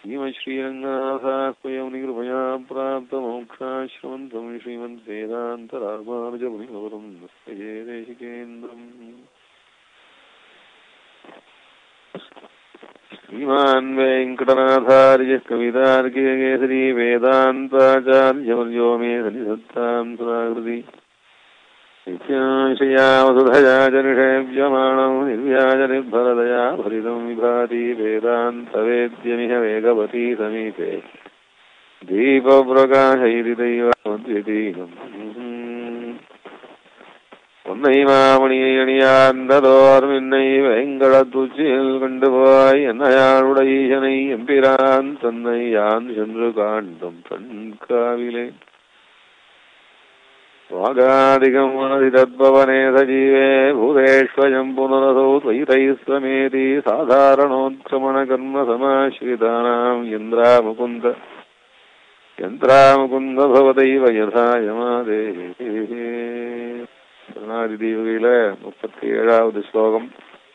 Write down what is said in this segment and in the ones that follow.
श्रीमश्रीरङ्गनाथाह्वयमुनिकृपया प्राप्तमोक्षाश्रमन्तम् श्रीमद्वेदान्तरामानुजमुनिगौरम् नमस्ते देशिकेन्द्रम् श्रीमान् वेङ्कटनाथार्य कवितार्किकेसरी वेदान्ताचार्यवर्यो मे सन्निधत्ताम् सुराकृति नित्याश्रया वसुधया च निषेव्यमाणम् निर्व्याजनिर्भरदया भरितम् विभाति वेदान्तवेद्यमिह वेगवती समीपे दीपप्रकाशैरिदैवद्वितीयम् உன்னை மாமணியை அணியார்ந்ததோர் மின்னை வெங்கடத்துச்சியில் கொண்டு போய் என்னையாளுடைய ஈசனை எம்பிரான் தன்னை யான் சென்று காண்டும் கண்காவிலே வாகாதிகம் வாதிதத்பவனே சஜீவே பூதேஷ்வயம் புனரசௌ துவைதைஸ்வமேதி சாதாரணோத்கமண கர்ம சமாஸ்ரிதானாம் இந்திரா முகுந்த யந்திராமுகுந்த பவதைவ யதா யமாதே கருணாதி தீபகையில முப்பத்தி ஏழாவது ஸ்லோகம்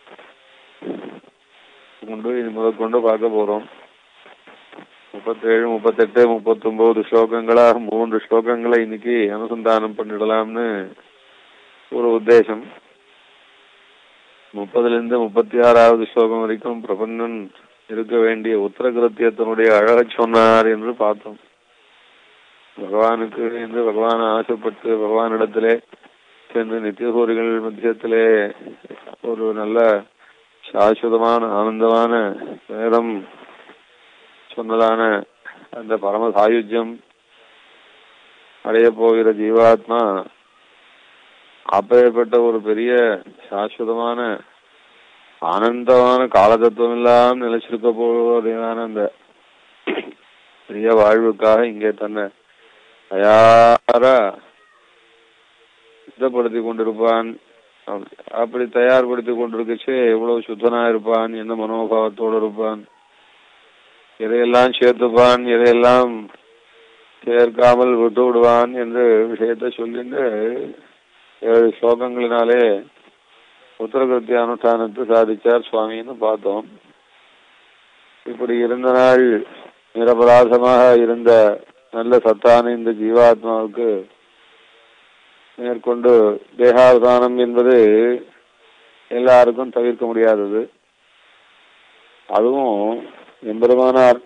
கொண்டு இனி முதற்கொண்டு பார்க்க போறோம் முப்பத்தேழு முப்பத்தெட்டு முப்பத்தொன்பது ஸ்லோகங்களாக மூன்று ஸ்லோகங்களை இன்னைக்கு அனுசந்தானம் பண்ணிடலாம்னு ஒரு உத்தேசம் முப்பதுல இருந்து முப்பத்தி ஆறாவது ஸ்லோகம் வரைக்கும் பிரபன்னன் இருக்க வேண்டிய உத்தரகிருத்தியத்தினுடைய அழக சொன்னார் என்று பார்த்தோம் பகவானுக்கு என்று பகவான் ஆசைப்பட்டு பகவானிடத்திலே சென்று நித்தியசூரிகள் மத்தியத்திலே ஒரு நல்ல சாஸ்வதமான ஆனந்தமான வேதம் சொன்னதான அந்த பரம சாயுஜ்யம் அடைய போகிற ஜீவாத்மா அப்பேற்பட்ட ஒரு பெரிய சாஸ்வதமான ஆனந்தமான காலதத்துவம் எல்லாம் நிலைச்சிருக்க போவதான அந்த பெரிய வாழ்வுக்காக இங்கே தன்னை தயாரா சித்தப்படுத்தி கொண்டிருப்பான் அப்படி தயார்படுத்தி கொண்டிருக்கச்சு எவ்வளவு சுத்தனா இருப்பான் என்ன மனோபாவத்தோடு இருப்பான் எதையெல்லாம் சேர்த்துப்பான் எதையெல்லாம் சேர்க்காமல் விட்டு விடுவான் என்று விஷயத்தை சொல்லிட்டு ஏழு ஸ்லோகங்களினாலே உத்தரகிருத்தி அனுஷ்டானத்தை சாதிச்சார் சுவாமின்னு பார்த்தோம் இப்படி இருந்த நாள் நிரபராதமாக இருந்த நல்ல சத்தான இந்த ஜீவாத்மாவுக்கு மேற்கொண்டு தேகாவதானம் என்பது எல்லாருக்கும் தவிர்க்க முடியாதது அதுவும் எம்பெருமானார்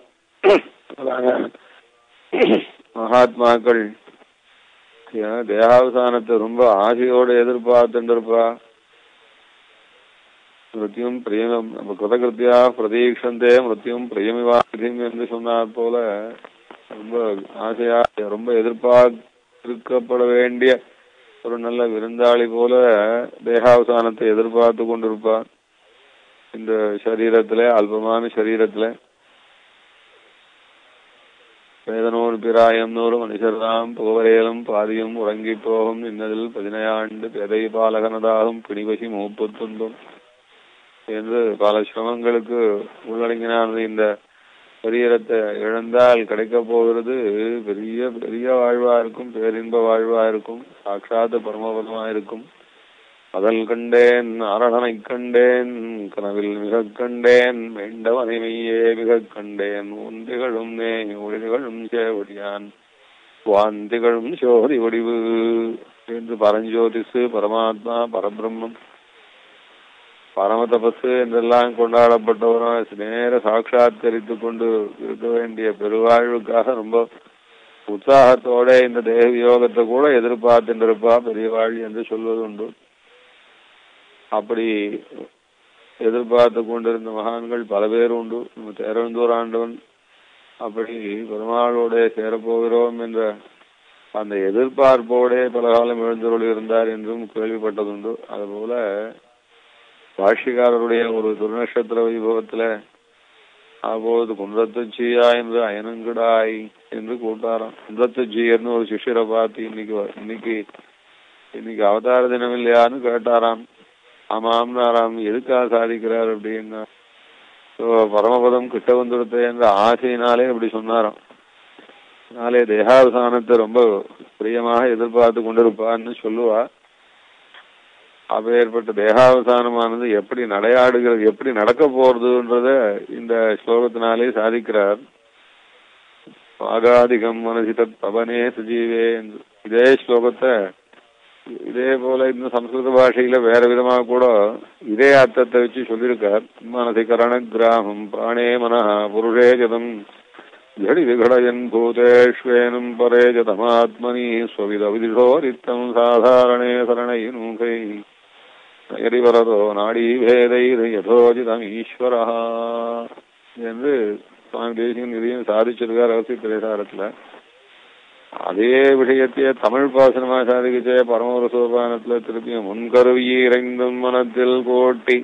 மகாத்மாக்கள் தேகாவசானத்தை ரொம்ப ஆசையோடு எதிர்பார்த்துருப்பா மிருத்தியும் பிரியம் நம்ம கிருதகிருத்தியா பிரதீட்சந்தே மிருத்தியும் பிரியமிவாதியும் என்று சொன்னார் போல ரொம்ப ஆசையா ரொம்ப எதிர்பார்க்கப்பட வேண்டிய ஒரு நல்ல விருந்தாளி போல தேகாவசானத்தை எதிர்பார்த்து கொண்டிருப்பான் இந்த சரீரத்துல அல்பமான சரீரத்துல வேதனோடு பிராயம் நூறு மனுஷர்தாம் புகவரையிலும் பாதியும் உறங்கி போகும் இன்னதில் பதினையாண்டு பெதை பாலகனதாகும் பிணிவசி மூப்பத்துன்பம் என்று பல சிரமங்களுக்கு உள்ளடங்கினானது இந்த சரீரத்தை இழந்தால் கிடைக்க போகிறது பெரிய பெரிய வாழ்வா இருக்கும் பேரின்ப வாழ்வா இருக்கும் சாட்சாத் பரமபதமா இருக்கும் அதல் கண்டேன் நாரணனை கண்டேன் கனவில் மிக கண்டேன் வேண்டவனை மெய்யே மிக கண்டேன் ஒன்றிகளும் நே ஒளிகளும் சேவடியான் வாந்திகளும் சோதி வடிவு என்று பரஞ்சோதிசு பரமாத்மா பரபிரம்மம் பரம தபசு என்றெல்லாம் கொண்டாடப்பட்டவரும் நேர சாட்சாத்கரித்து கொண்டு இருக்க வேண்டிய பெருவாழ்வுக்காக ரொம்ப உற்சாகத்தோட இந்த தேவ யோகத்தை கூட எதிர்பார்த்துட்டு இருப்பா பெரியவாழ் என்று சொல்வது உண்டு அப்படி எதிர்பார்த்து கொண்டிருந்த மகான்கள் பல பேர் உண்டு நம்ம தேரவந்தூர் ஆண்டவன் அப்படி பெருமாளோட சேரப்போகிறோம் என்ற அந்த எதிர்பார்ப்போட பல காலம் எழுந்தருள் இருந்தார் என்றும் கேள்விப்பட்டதுண்டு அதுபோல பாஷிகாரருடைய ஒரு துர்நட்சத்திர வைபவத்துல அப்போது குன்றத்துச்சியா என்று அயனங்கடாய் என்று கூட்டாராம் குன்றத்துச்சியர்னு ஒரு சிஷ்யரை பார்த்து இன்னைக்கு இன்னைக்கு இன்னைக்கு அவதார தினம் இல்லையான்னு கேட்டாராம் ஆமாம்னாராம் எதுக்காக சாதிக்கிறார் அப்படின்னா பரமபதம் கிட்ட வந்துடுத்து என்ற ஆசையினாலே அப்படி சொன்னாராம் அதனாலே தேகாவசானத்தை ரொம்ப பிரியமாக எதிர்பார்த்து கொண்டிருப்பான்னு சொல்லுவா அப்பேற்பட்ட தேகாவசானமானது எப்படி நடையாடுகிறது எப்படி நடக்க போறதுன்றத இந்த ஸ்லோகத்தினாலே சாதிக்கிறார் பாகாதிகம் மனசி தத் பவனே சுஜீவே என்று. இதே ஸ்லோகத்தை இதே போல இந்த சம்ஸ்கிருத பாஷையில வேற விதமா கூட இதே அர்த்தத்தை வச்சு சொல்லியிருக்கார் மனசி கரண கிராமம் பிராணே மனஹ புருஷே ஜதம் ஜடி விகடயன் பூதேஷ்வேனும் பரே ஜதமாத்மனி ஸ்வவித விதிஷோரித்தம் சாதாரணே சரணையினுகை எரிவரதோ நாடி பேதைர் யதோஜிதம் ஈஸ்வரா என்று சுவாமி தேசிகன் இதையும் சாதிச்சிருக்கார் அவசிய திரைசாரத்துல அதே விஷயத்தையே தமிழ் பாசனமா சாதிக்கச்சே பரமபுர சோபானத்துல திருப்பியும் முன்கருவி இறைந்தும் மனத்தில் கோட்டி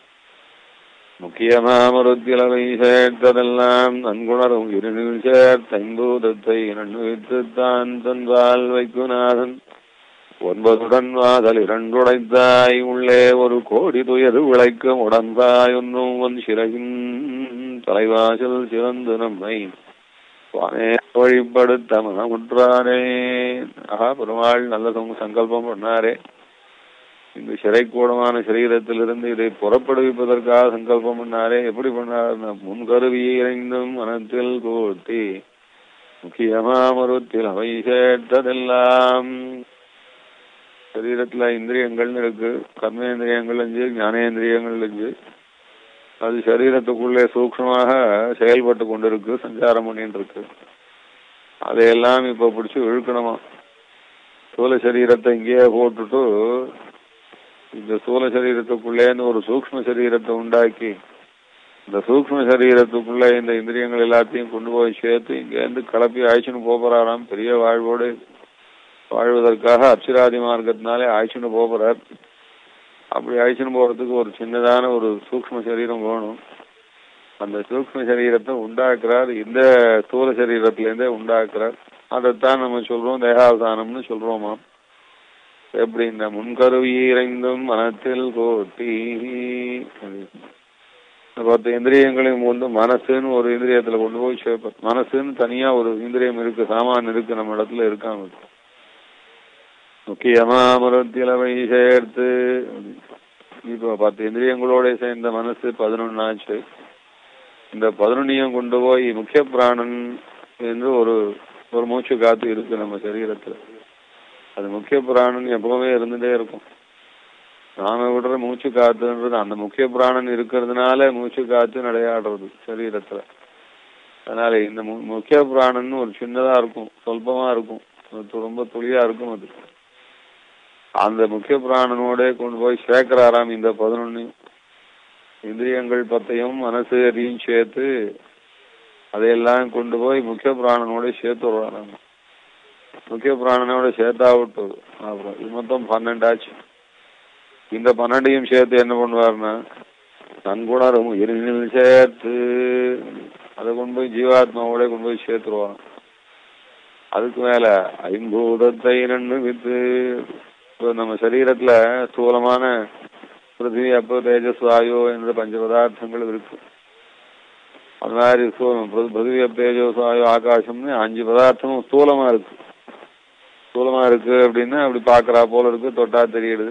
முக்கியமாமருத்திலவை சேர்த்ததெல்லாம் நன்குணரும் இருநில் சேர்த்தைம்பூதத்தை நன்னுவித்துத்தான் தன்பால் வைக்குநாதன் ஒன்பதுடன் வாதல் இரண்டுடைத்தாய் உள்ளே ஒரு கோடி துயரு விளைக்கும் உடன்பாய் ஒன்றும் உன் சிறையின் தலைவாசல் சிறந்து நம்மை சுவாமே வழிபடுத்த மனமுற்றாரே ஆஹா பெருமாள் நல்ல சங்க- சங்கல்பம் பண்ணாரே இந்த சிறைக்கூடமான சரீரத்திலிருந்து இதை புறப்படுவிப்பதற்காக சங்கல்பம் பண்ணாரே எப்படி பண்ணார் முன்கருவியை இறைந்தும் மனத்தில் கூட்டி முக்கியமா மருத்தில் அவை சேர்த்ததெல்லாம் சரீரத்துல இந்திரியங்கள்னு இருக்கு கர்மேந்திரியங்கள் அஞ்சு ஞானேந்திரியங்கள் அஞ்சு அது சரீரத்துக்குள்ளே சூக்ஷ்மமாக செயல்பட்டு கொண்டிருக்கு சஞ்சாரம் பண்ணிட்டு இருக்கு அதையெல்லாம் இப்ப பிடிச்சு இழுக்கணுமா சூல சரீரத்தை இங்கேயே போட்டுட்டு இந்த சூல சரீரத்துக்குள்ளேன்னு ஒரு சூக்ஷ்ம சரீரத்தை உண்டாக்கி இந்த சூக்ஷ்ம சரீரத்துக்குள்ள இந்த இந்திரியங்கள் எல்லாத்தையும் கொண்டு போய் சேர்த்து இங்கேருந்து கிளப்பி ஆயிச்சுன்னு போறாராம் பெரிய வாழ்வோடு வாழ்வதற்காக அப்சிராதி மார்க்கத்தினாலே ஆயிச்சுன்னு போறார் அப்படி அழிச்சுன்னு போறதுக்கு ஒரு சின்னதான ஒரு சூக்ஷ்ம சரீரம் வேணும் அந்த சூக்ஷ்ம சரீரத்தை உண்டாக்குறார் இந்த ஸ்தூல சரீரத்திலேருந்தே உண்டாக்குறார் அதைத்தான் நம்ம சொல்றோம் தேகாவதானம்னு சொல்றோமா எப்படி இந்த முன்கருவி இறைந்தும் மனத்தில் கோட்டி இந்த பத்து இந்திரியங்களையும் கொண்டு மனசுன்னு ஒரு இந்திரியத்துல கொண்டு போய் சேர்ப்போம் மனசுன்னு தனியா ஒரு இந்திரியம் இருக்கு சாமான் இருக்கு நம்ம இடத்துல இருக்காம முக்கியமா மரத்திலவை சேர்த்து இப்போ பத்து இந்திரியங்களோட சேர்ந்த மனசு பதினொன்னாச்சு இந்த பதினொன்னையும் கொண்டு போய் முக்கிய பிராணன் என்று ஒரு ஒரு மூச்சு காத்து இருக்கு நம்ம சரீரத்துல அது முக்கிய பிராணன் எப்பவுமே இருந்துட்டே இருக்கும் நாம விடுற மூச்சு காத்துன்றது அந்த முக்கிய பிராணன் இருக்கிறதுனால மூச்சு காத்து நடையாடுறது சரீரத்துல அதனால இந்த மு- முக்கிய பிராணன் ஒரு சின்னதா இருக்கும் சொல்பமா இருக்கும் அது ரொம்ப துளியா இருக்கும் அது அந்த முக்கிய பிராணனோட கொண்டு போய் சேர்க்கிறாராம் இந்த பதினொன்னு இந்திரியங்கள் பத்தையும் மனசு அதையும் சேர்த்து அதையெல்லாம் கொண்டு போய் முக்கிய பிராணனோட சேர்த்து விடுறாராம் முக்கிய பிராணனோட சேர்த்தா விட்டு அப்புறம் இது மொத்தம் பன்னெண்டாச்சு இந்த பன்னெண்டையும் சேர்த்து என்ன பண்ணுவாருன்னா நன்குணரும் இருநில் சேர்த்து அதை கொண்டு போய் ஜீவாத்மாவோட கொண்டு போய் சேர்த்துருவான் அதுக்கு மேல ஐம்பூதத்தை நன்னு வித்து இப்போ நம்ம சரீரத்துல ஸ்தூலமான பிருத்திவி அப்போ தேஜஸ் வாயு என்ற பஞ்ச பதார்த்தங்கள் இருக்கு அது மாதிரி ஸ்தூலம் பிரு- பிருத்திவி அப்ப தேஜஸ் வாயு ஆகாசம்னு அஞ்சு பதார்த்தமும் ஸ்தூலமா இருக்கு ஸ்தூலமா இருக்கு அப்படின்னா அப்படி பாக்குறா போல இருக்கு தொட்டா தெரியுது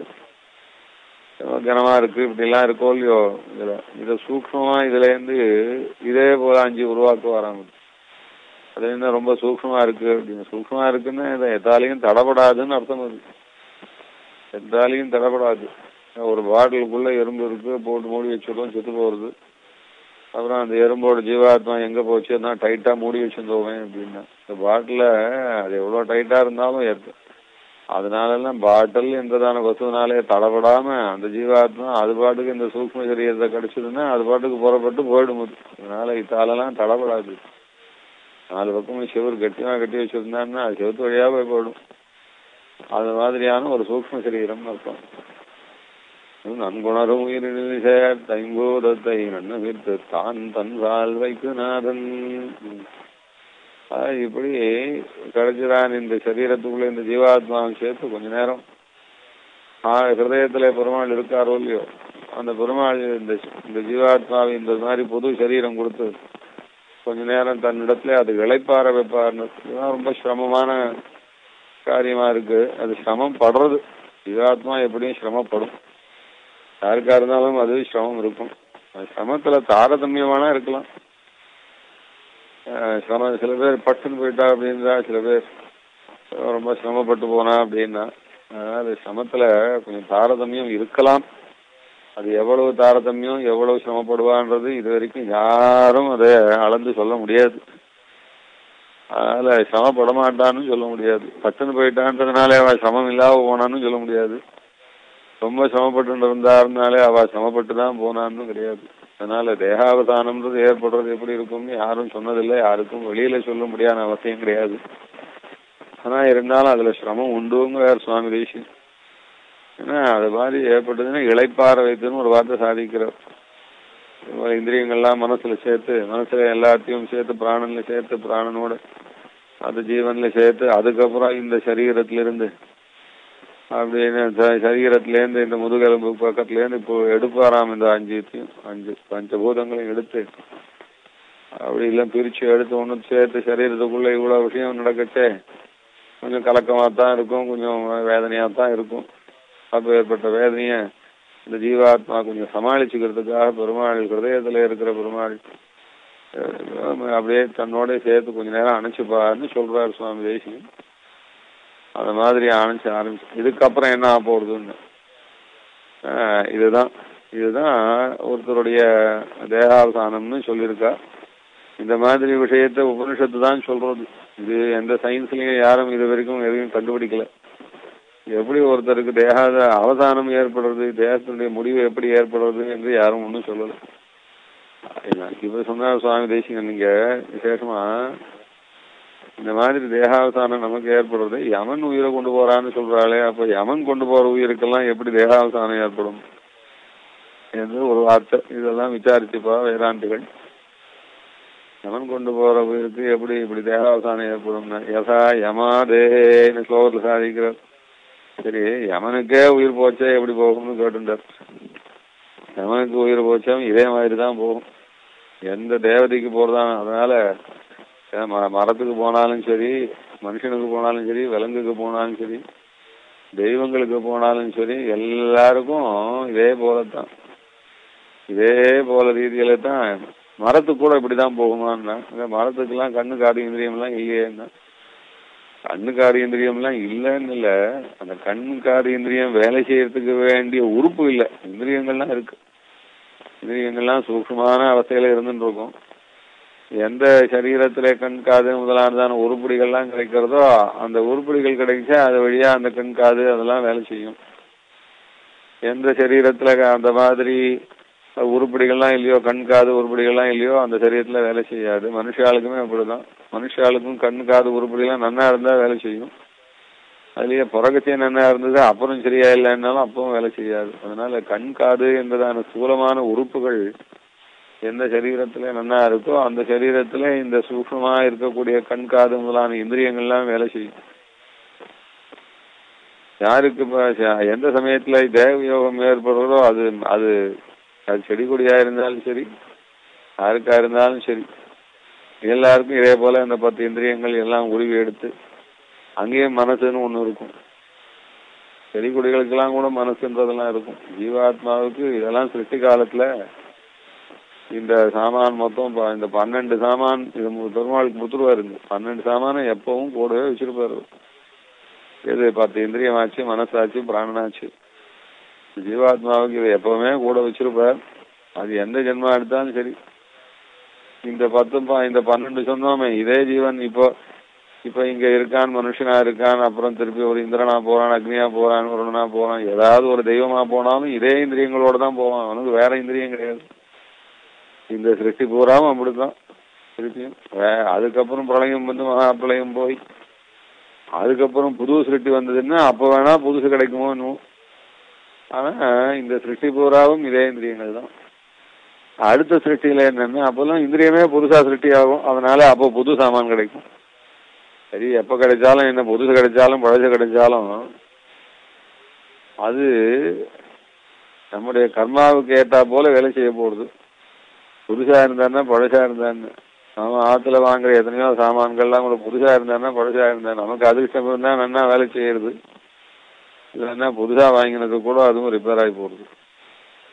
கனமா இருக்கு இப்படி எல்லாம் இருக்கோ இல்லையோ இதுல இத சூக்ஷ்மமா இதுல இருந்து இதே போல அஞ்சு உருவாக்க வராங்க அது என்ன ரொம்ப சூக்ஷ்மமா இருக்கு அப்படின்னு சூக்ஷ்மமா இருக்குன்னா இதை எதாலையும் தடபடாதுன்னு அர்த்தம் அது எதாலையும் தடபடாது ஒரு பாட்டிலுக்குள்ள எறும்பு இருக்கு போட்டு மூடி வச்சிருக்கோம் செத்து போறது அப்புறம் அந்த எறும்போட ஜீவாத்மா எங்க போச்சுன்னா டைட்டா மூடி வச்சிருந்தோமே அப்படின்னா இந்த பாட்டில அது எவ்வளவு டைட்டா இருந்தாலும் ஏத்து அதனாலலாம் பாட்டில் என்றதான வசுனாலே தடபடாம அந்த ஜீவாத்மா அது பாட்டுக்கு இந்த சூக்ம சரீரத்தை கிடைச்சதுன்னா அது பாட்டுக்கு புறப்பட்டு போயிடும் அது. அதனால இத்தாலெல்லாம் தடபடாது நாலு பக்கமும் செவுரு கட்டியா கட்டி வச்சிருந்தான்னா அது செவுத்து வழியா போய் போயிடும் அது மாதிரியான ஒரு சூக்ம சரீரம் அர்த்தம் நன்குணரும் உயிரினில் சேர் தைம்பூதத்தை நன்னுவித்து தான் தன் வாழ்வைக்கு நாதன் ஆஹ் இப்படி கிடைச்சிடான் இந்த சரீரத்துக்குள்ள இந்த ஜீவாத்மாவை சேர்த்து கொஞ்ச நேரம் ஆஹ் ஹிருதயத்துல பெருமாள் இருக்காரோ இல்லையோ அந்த பெருமாள் இந்த இந்த ஜீவாத்மாவை இந்த மாதிரி புது சரீரம் கொடுத்து கொஞ்ச நேரம் தன்னிடத்துல அது இளைப்பாற வைப்பார்னு இதுதான் ரொம்ப சிரமமான காரியமா இருக்கு அது சிரமம் படுறது ஜீவாத்மா எப்படியும் சிரமப்படும் யாருக்கா இருந்தாலும் அது சிரமம் இருக்கும் அது சிரமத்துல தாரதமியமானா இருக்கலாம் அஹ் சிரமம் சில பேர் பட்டுன்னு போயிட்டா அப்படின்றா சில பேர் ரொம்ப சிரமப்பட்டு போனா அப்படின்னா அதனால சிரமத்துல கொஞ்சம் தாரதமியம் இருக்கலாம் அது எவ்வளவு தாரதமியம் எவ்வளவு சிரமப்படுவான்றது இது வரைக்கும் யாரும் அதை அளந்து சொல்ல முடியாது அதனால சிரமப்பட மாட்டான்னு சொல்ல முடியாது பட்டுன்னு போயிட்டான்றதுனால அவ சிரமம் இல்லாம போனான்னு சொல்ல முடியாது ரொம்ப சிரமப்பட்டு இருந்தாருனாலே அவ சிரமப்பட்டு தான் போனான்னு கிடையாது அதனால தேகாவதானம்ன்றது ஏற்படுறது எப்படி இருக்கும்னு யாரும் சொன்னதில்லை யாருக்கும் வெளியில சொல்ல முடியாத அவசியம் கிடையாது ஆனா இருந்தாலும் அதுல சிரமம் உண்டுங்கிறார் சுவாமி தேசியம் ஏன்னா அது மாதிரி ஏற்பட்டதுன்னா இளைப்பாற வைத்துன்னு ஒரு வார்த்தை சாதிக்கிறார் இது மாதிரி இந்திரியங்கள்லாம் மனசுல சேர்த்து மனசுல எல்லாத்தையும் சேர்த்து பிராணன்ல சேர்த்து பிராணனோட அது ஜீவன்ல சேர்த்து அதுக்கப்புறம் இந்த சரீரத்துல இருந்து அப்படின்னு ச- சரீரத்துல இருந்து இந்த முதுகெலும்பு பக்கத்துல இருந்து இப்போ எடுப்பாராம் இந்த அஞ்சுத்தையும் அஞ்சு பஞ்சபூதங்களையும் எடுத்து அப்படி எல்லாம் பிரிச்சு எடுத்து ஒண்ணு சேர்த்து சரீரத்துக்குள்ள இவ்வளவு விஷயம் நடக்கச்சே கொஞ்சம் கலக்கமா தான் இருக்கும் கொஞ்சம் வேதனையா தான் இருக்கும் அப்ப ஏற்பட்ட வேதனைய இந்த ஜீவாத்மா கொஞ்சம் சமாளிச்சுக்கிறதுக்காக பெருமாள் ஹிருதயத்துல இருக்கிற பெருமாள் அஹ் அப்படியே தன்னோட சேர்த்து கொஞ்ச நேரம் அணைச்சுப்பாருன்னு சொல்றாரு சுவாமி தேசிகன் அந்த மாதிரி அணைச்சு ஆரம்பிச்சு இதுக்கப்புறம் என்ன ஆக போறதுன்னு ஆஹ் இதுதான் இதுதான் ஒருத்தருடைய தேகாவசானம்னு சொல்லியிருக்கா இந்த மாதிரி விஷயத்த உபனிஷத்து தான் சொல்றது இது எந்த சயின்ஸ்லயும் யாரும் இது வரைக்கும் எதையும் கண்டுபிடிக்கல எப்படி ஒருத்தருக்கு தேகாத அவசானம் ஏற்படுறது தேகத்தினுடைய முடிவு எப்படி ஏற்படுறது என்று யாரும் ஒன்றும் சொல்லல இப்ப சொன்னார் சுவாமி தேசிகன் நீங்க விசேஷமா இந்த மாதிரி தேகாவசானம் நமக்கு ஏற்படுறது யமன் உயிரை கொண்டு போறான்னு சொல்றாளே அப்ப யமன் கொண்டு போற உயிருக்கெல்லாம் எப்படி தேகாவசானம் ஏற்படும் என்று ஒரு வார்த்தை இதெல்லாம் விசாரிச்சுப்பா வேதாந்திகள் யமன் கொண்டு போற உயிருக்கு எப்படி இப்படி தேகாவசானம் ஏற்படும் யசா யமா தேகேன்னு ஸ்லோகத்தில் சாதிக்கிறார் சரி யமனுக்கே உயிர் போச்சே எப்படி போகும்னு கேட்டுட்டார் யமனுக்கு உயிர் போச்சா இதே மாதிரி தான் போகும் எந்த தேவதைக்கு போறதான் அதனால ஏன் ம- மரத்துக்கு போனாலும் சரி மனுஷனுக்கு போனாலும் சரி விலங்குக்கு போனாலும் சரி தெய்வங்களுக்கு போனாலும் சரி எல்லாருக்கும் இதே போலத்தான் இதே போல ரீதியில தான் மரத்துக்கு கூட இப்படிதான் போகுமான்னா அந்த மரத்துக்கெல்லாம் கண்ணு காது இந்திரியம் எல்லாம் இல்லையேன்னா கண்ணு காது இந்திரியம் எல்லாம் இல்லைன்னு இல்ல அந்த கண்ணு காது இந்திரியம் வேலை செய்யறதுக்கு வேண்டிய உறுப்பு இல்லை இந்திரியங்கள்லாம் இருக்கு இந்திரியங்கள்லாம் சூக்ஷ்மமான அவஸ்தையில இருந்துட்டு இருக்கும் எந்த சரீரத்துல கண் காது முதலானதான உருப்படிகள்லாம் கிடைக்கிறதோ அந்த உருப்படிகள் கிடைச்சா அது வழியா அந்த கண் காது அதெல்லாம் வேலை செய்யும் எந்த சரீரத்துல அந்த மாதிரி உருப்படிகள்லாம் இல்லையோ கண் காது உருப்படிகள்லாம் இல்லையோ அந்த சரீரத்துல வேலை செய்யாது மனுஷாளுக்குமே அப்படிதான் மனுஷாளுக்கும் கண் காது உருப்படிகள்லாம் நன்னா இருந்தா வேலை செய்யும் அதுலயே புறகத்தியம் நன்னா இருந்தது அப்புறம் சரியா இல்லைன்னாலும் அப்பவும் வேலை செய்யாது அதனால கண் காது என்பதான ஸ்தூலமான உறுப்புகள் எந்த சரீரத்துல நன்னா இருக்கோ அந்த சரீரத்துல இந்த சூக்ஷ்மமா இருக்கக்கூடிய கண் காது முதலான இந்திரியங்கள்லாம் வேலை செய்யும் யாருக்கு இப்ப ச- எந்த சமயத்துல தேவ யோகம் ஏற்படுறதோ அது அது அது செடி கொடியா இருந்தாலும் சரி யாருக்கா இருந்தாலும் சரி எல்லாருக்கும் இதே போல இந்த பத்து இந்திரியங்கள் எல்லாம் உருவி எடுத்து அங்கேயும் மனசுன்னு ஒண்ணு இருக்கும் செடி கொடிகளுக்கெல்லாம் கூட மனசுன்றதெல்லாம் இருக்கும் ஜீவாத்மாவுக்கு இதெல்லாம் சிருஷ்டி காலத்துல இந்த சாமான் மொத்தம் ப- இந்த பன்னெண்டு சாமான் இது மு- பெருமாளுக்கு முத்துருவாருங்க பன்னெண்டு சாமானை எப்பவும் கூடவே வச்சிருப்பாரு இது பத்து இந்திரியமாச்சு மனசாச்சு பிராணனாச்சு ஜீவாத்மாவுக்கு இது எப்பவுமே கூட வச்சிருப்பார் அது எந்த ஜென்மா எடுத்தாலும் சரி இந்த பத்து ப- இந்த பன்னெண்டு சொன்னோமே இதே ஜீவன் இப்போ இப்ப இங்க இருக்கான் மனுஷனா இருக்கான் அப்புறம் திருப்பி ஒரு இந்திரனா போறான் அக்னியா போறான் வருணனா போறான் ஏதாவது ஒரு தெய்வமா போனாலும் இதே இந்திரியங்களோட தான் போவான் அவனுக்கு வேற இந்திரியம் கிடையாது இந்த சிருஷ்டி பூராவும் அப்படித்தான் திருப்பியும் வே- அதுக்கப்புறம் பிரளயம் வந்து மகா பிரளயம் போய் அதுக்கப்புறம் புது சிருஷ்டி வந்ததுன்னா அப்ப வேணா புதுசு கிடைக்குமோ இன்னும் ஆனா இந்த சிருஷ்டி பூராவும் இதே இந்திரியங்கள் தான் அடுத்த சிருஷ்டியில என்னன்னா அப்பெல்லாம் இந்திரியமே புதுசா சிருஷ்டி ஆகும் அதனால அப்போ புது சாமான் கிடைக்கும் சரி எப்ப கிடைச்சாலும் என்ன புதுசு கிடைச்சாலும் பழசு கிடைச்சாலும் அது நம்முடைய கர்மாவுக்கு ஏத்தா போல வேலை செய்ய போறது புதுசா இருந்தான்னா பழசா இருந்தான்னு நாம ஆத்துல வாங்குற எத்தனையோ சாமான்கள்லாம் கூட புதுசா இருந்தான்னா பழசா இருந்தா நமக்கு அதிர்ஷ்டம் இருந்தா நன்னா வேலை செய்யறது இல்லைன்னா புதுசா வாங்கினது கூட அதுவும் ரிப்பேர் ஆகி போறது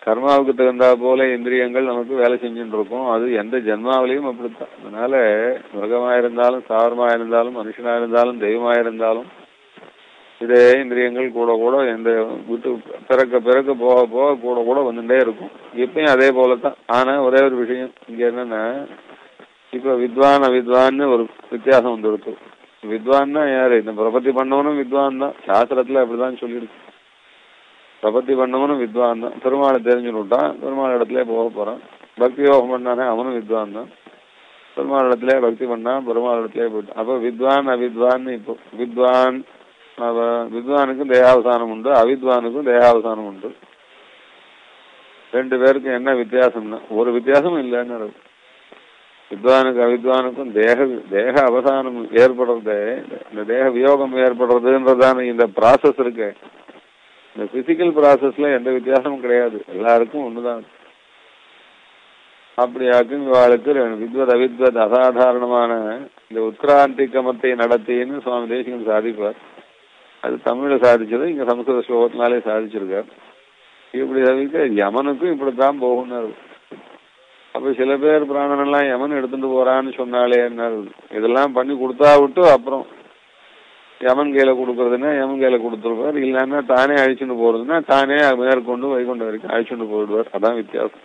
கர்மாவுக்கு தகுந்தா போல இந்திரியங்கள் நமக்கு வேலை செஞ்சுட்டு இருக்கும் அது எந்த ஜென்மாவிலையும் அப்படித்தான் அதனால மிருகமா இருந்தாலும் சாவரமா இருந்தாலும் மனுஷனா இருந்தாலும் தெய்வமா இருந்தாலும் இதே இந்திரியங்கள் கூட கூட எந்த விட்டு பிறக்க பிறக்க போக போக கூட கூட வந்துட்டே இருக்கும் இப்பயும் அதே போலதான் ஆனா ஒரே ஒரு விஷயம் இங்க என்னன்னா இப்ப வித்வான் அவித்வான்னு ஒரு வித்தியாசம் வந்துருக்கு வித்வான்னா யாரு இந்த பிரபத்தி பண்ணவனும் வித்வான் தான் சாஸ்திரத்துல அப்படிதான் சொல்லியிருக்கு பிரபத்தி பண்ணவனும் வித்வான் தான் பெருமாளை தெரிஞ்சுட்டான் பெருமாள் இடத்துல போக போறான் பக்தி யோகம் பண்ணானே அவனும் வித்வான் தான் பெருமாள் இடத்துல பக்தி பண்ணான் பெருமாள் இடத்துல போயிட்டான் அப்ப வித்வான் அவித்வான் இப்போ வித்வான் அவ வித்வானுக்கும் தேகாவசானம் உண்டு அவித்வானுக்கும் தேகாவசானம் உண்டு ரெண்டு பேருக்கும் என்ன வித்தியாசம்னா ஒரு வித்தியாசமும் இல்லைன்னு இருக்கு. வித்வானுக்கு அவித்வானுக்கும் தேக தேக அவசானம் ஏற்படுறது இந்த தேக வியோகம் ஏற்படுறதுன்றதான இந்த ப்ராசஸ் இருக்கு இந்த பிசிக்கல் ப்ராசஸ்ல எந்த வித்தியாசமும் கிடையாது எல்லாருக்கும் ஒண்ணுதான் அப்படியாக்கும் இவாளுக்கு வித்வத் அவித்வத் அசாதாரணமான இந்த உத்கிராந்தி கமத்தை நடத்தின்னு சுவாமி தேசிகன் சாதிப்பார் அது தமிழ்ல சாதிச்சது இங்க சமஸ்கிருத ஸ்லோகத்தினாலே சாதிச்சிருக்கார் இப்படி சாதிக்க யமனுக்கும் இப்படித்தான் போகணும் அப்ப சில பேர் பிராணன் எல்லாம் யமன் எடுத்துட்டு போறான்னு சொன்னாலே என்ன இதெல்லாம் பண்ணி கொடுத்தா விட்டு அப்புறம் யமன் கையில கொடுக்கறதுன்னா யமன் கையில கொடுத்துருப்பார் இல்லைன்னா தானே அழிச்சுட்டு போறதுன்னா தானே மேற்கொண்டு வைகுண்ட வரைக்கும் அழிச்சுட்டு போயிடுவார் அதான் வித்தியாசம்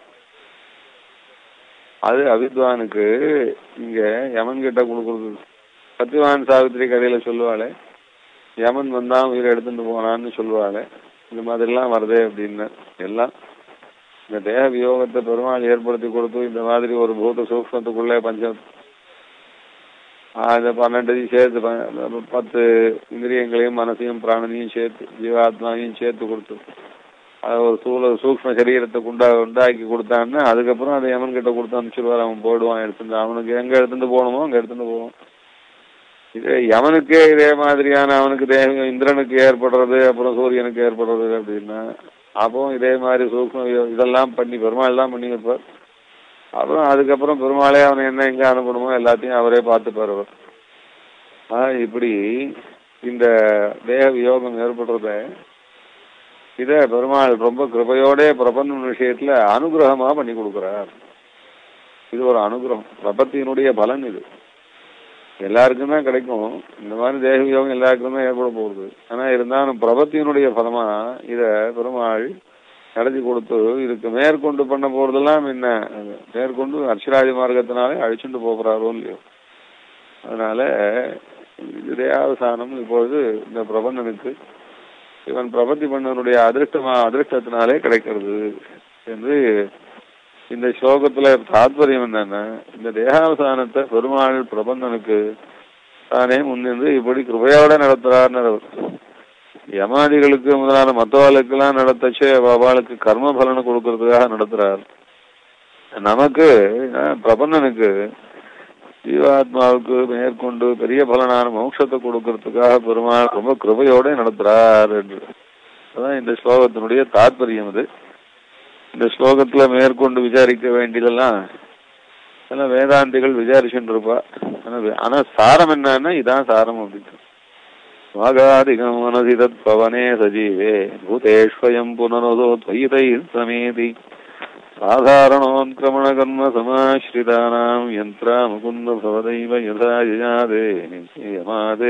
அது அவித்வானுக்கு இங்க யமன் கிட்ட கொடுக்கறது சத்யவான் சாவித்திரி கதையில சொல்லுவாளே யமன் வந்தான் உயிரை எடுத்துட்டு போனான்னு சொல்லுவாளே இந்த மாதிரிலாம் வருதே அப்படின்னு எல்லாம் இந்த தேக வியோகத்தை பெருமாள் ஏற்படுத்தி கொடுத்து இந்த மாதிரி ஒரு பூத சூக்மத்துக்குள்ளே பஞ்சம் இந்த பன்னெண்டையும் சேர்த்து ப- பத்து இந்திரியங்களையும் மனசையும் பிராணனையும் சேர்த்து ஜீவாத்மாவையும் சேர்த்து கொடுத்து அது ஒரு சூழ சூக்ம சரீரத்தை உண்டா உண்டாக்கி கொடுத்தான்னா அதுக்கப்புறம் அதை எவன் கிட்ட கொடுத்து அனுப்பிச்சிருவார் அவன் போயிடுவான் எடுத்துட்டு அவனுக்கு எங்க எடுத்துட்டு போகணுமோ அங்க எடுத்துட்டு போவான் இதே யவனுக்கே இதே மாதிரியான அவனுக்கு தேக இந்திரனுக்கு ஏற்படுறது அப்புறம் சூரியனுக்கு ஏற்படுறது அப்படின்னா அப்பவும் இதே மாதிரி சூக்ம வி- இதெல்லாம் பண்ணி பெருமாள் தான் பண்ணி வைப்பார் அப்புறம் அதுக்கப்புறம் பெருமாளே அவனை என்ன எங்க அனுப்பணுமோ எல்லாத்தையும் அவரே பார்த்துப்பார் அவர் ஆஹ் இப்படி இந்த தேக வியோகம் ஏற்படுறத இத பெருமாள் ரொம்ப கிருபையோட பிரபந்தம் விஷயத்துல அனுகிரகமா பண்ணி கொடுக்கிறார் இது ஒரு அனுகிரகம் பிரபத்தியினுடைய பலன் இது எல்லாருக்கும் தான் கிடைக்கும் இந்த மாதிரி தேக வியோகம் எல்லாருக்கும் தான் ஏற்பட போகுது ஆனா இருந்தாலும் பிரபத்தியினுடைய பலமா இத பெருமாள் நடத்தி கொடுத்து இதுக்கு மேற்கொண்டு பண்ண போறதெல்லாம் என்ன மேற்கொண்டு அர்ச்சராஜ மார்க்கத்தினாலே அழிச்சுட்டு போகிறாரோ இல்லையோ அதனால இதே அவசானம் இப்பொழுது இந்த பிரபந்தனுக்கு இவன் பிரபத்தி பண்ணவனுடைய அதிருஷ்டமா அதிருஷ்டத்தினாலே கிடைக்கிறது என்று இந்த ஸ்லோகத்துல தாத்பரியம் என்னன்னா இந்த தேகாவசானத்தை பெருமாள் பிரபந்தனுக்கு தானே முன்னின்று இப்படி கிருபையோட நடத்துறார்னு யமாதிகளுக்கு முதலான மத்தவாளுக்கு எல்லாம் நடத்தச்சே அவளுக்கு கர்ம பலனை கொடுக்கறதுக்காக நடத்துறார் நமக்கு அஹ், பிரபந்தனுக்கு ஜீவாத்மாவுக்கு மேற்கொண்டு பெரிய பலனான மோட்சத்தை கொடுக்கறதுக்காக பெருமாள் ரொம்ப கிருபையோட நடத்துறார் என்று அதான் இந்த ஸ்லோகத்தினுடைய தாத்பரியம் இது இந்த ஸ்லோகத்துல மேற்கொண்டு விசாரிக்க வேண்டியதெல்லாம் எல்லாம் வேதாந்திகள் விசாரிச்சுட்டு இருப்பா ஆனா வே- ஆனா சாரம் என்னன்னா இதான் சாரம் அப்படின்னு வாகாதிகம் மனசி தத் பவனே சஜீவே பூதேஷ்வயம் புனருதோ துவைதை சமேதி சாதாரணோன்கிரமண கர்ம சமாஸ்ரிதானாம் யந்திரா முகுந்த பவதைவ யதா யஜாதே யமாதே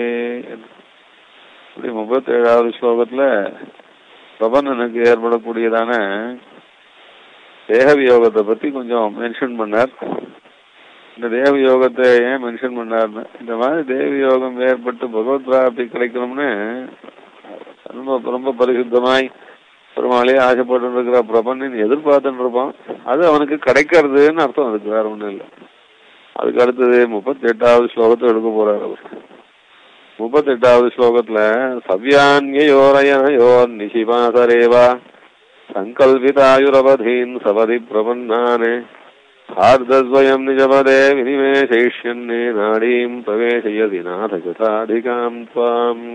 இப்படி முப்பத்தேழாவது ஸ்லோகத்துல பிரபந்தனுக்கு ஏற்படக்கூடியதான தேக வியோகத்தை பத்தி கொஞ்சம் மென்ஷன் பண்ணார் இந்த தேவ யோகத்தை ஏன் மென்ஷன் பண்ணார்னு இந்த மாதிரி தேவ யோகம் ஏற்பட்டு பகவத் பிராப்தி கிடைக்கணும்னு ரொம்ப ரொம்ப பரிசுத்தமாய் பெருமாளே ஆசைப்பட்டு இருக்கிற பிரபந்தன் எதிர்பார்த்துட்டு இருப்பான் அது அவனுக்கு கிடைக்கிறதுன்னு அர்த்தம் அதுக்கு வேற ஒண்ணும் இல்லை அதுக்கு அடுத்தது முப்பத்தி எட்டாவது ஸ்லோகத்தை எடுக்க போறாரு அவர் முப்பத்தி எட்டாவது ஸ்லோகத்துல சவ்யான்யோரயனயோர் நிசிபாசரேவா சங்கல்பிதாயுரவதீன் சபதி பிரபன்னானே ஆர்தத்வயம் நிஜபதே வினிவேசயிஷ்யன்னே நாடீம் பிரவேசயதி நாதகதாதிகாம் துவாம்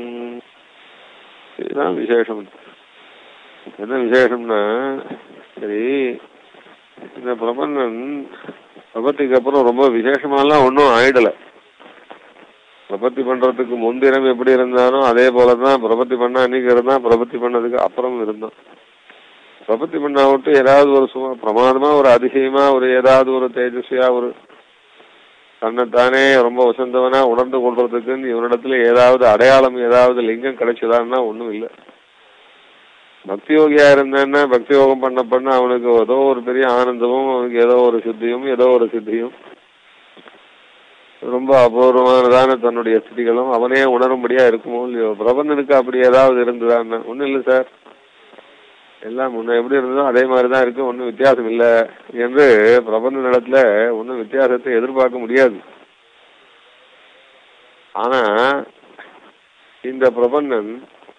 இதுதான் விசேஷம் என்ன விசேஷம்னா சரி இந்த பிரபந்தன் பிரபத்திக்கு அப்புறம் ரொம்ப விசேஷமாலாம் ஒன்றும் ஆயிடல பிரபத்தி பண்றதுக்கு முன்தினம் எப்படி இருந்தானோ அதே போலதான் பிரபத்தி பண்ண அன்னைக்கு இருந்தான் பிரபத்தி பண்ணதுக்கு அப்புறம் இருந்தான் பிரபத்தி பண்ணா விட்டு ஏதாவது ஒரு சும்மா பிரமாதமா ஒரு அதிசயமா ஒரு ஏதாவது ஒரு தேஜஸ்வியா ஒரு தன்னைத்தானே ரொம்ப வசந்தவனா உணர்ந்து கொள்றதுக்கு இவனிடத்துல ஏதாவது அடையாளம் ஏதாவது லிங்கம் கிடைச்சதான்னா ஒண்ணும் இல்லை பக்தி யோகியா இருந்தான்னா பக்தி யோகம் பண்ண பண்ண அவனுக்கு ஏதோ ஒரு பெரிய ஆனந்தமும் அவனுக்கு ஏதோ ஒரு சித்தியும் ஏதோ ஒரு சித்தியும் ரொம்ப அபூர்வமானதான தன்னுடைய ஸ்திதிகளும் அவனே உணரும்படியா இருக்குமோ இல்லையோ பிரபந்தனுக்கு அப்படி ஏதாவது இருந்ததான்னு ஒண்ணும் இல்லை சார் எல்லாம் முன்ன எப்படி இருந்ததோ அதே மாதிரி தான் இருக்கு ஒன்றும் வித்தியாசம் இல்லை என்று பிரபந்த நிலத்துல ஒன்றும் வித்தியாசத்தை எதிர்பார்க்க முடியாது ஆனா இந்த பிரபந்தன்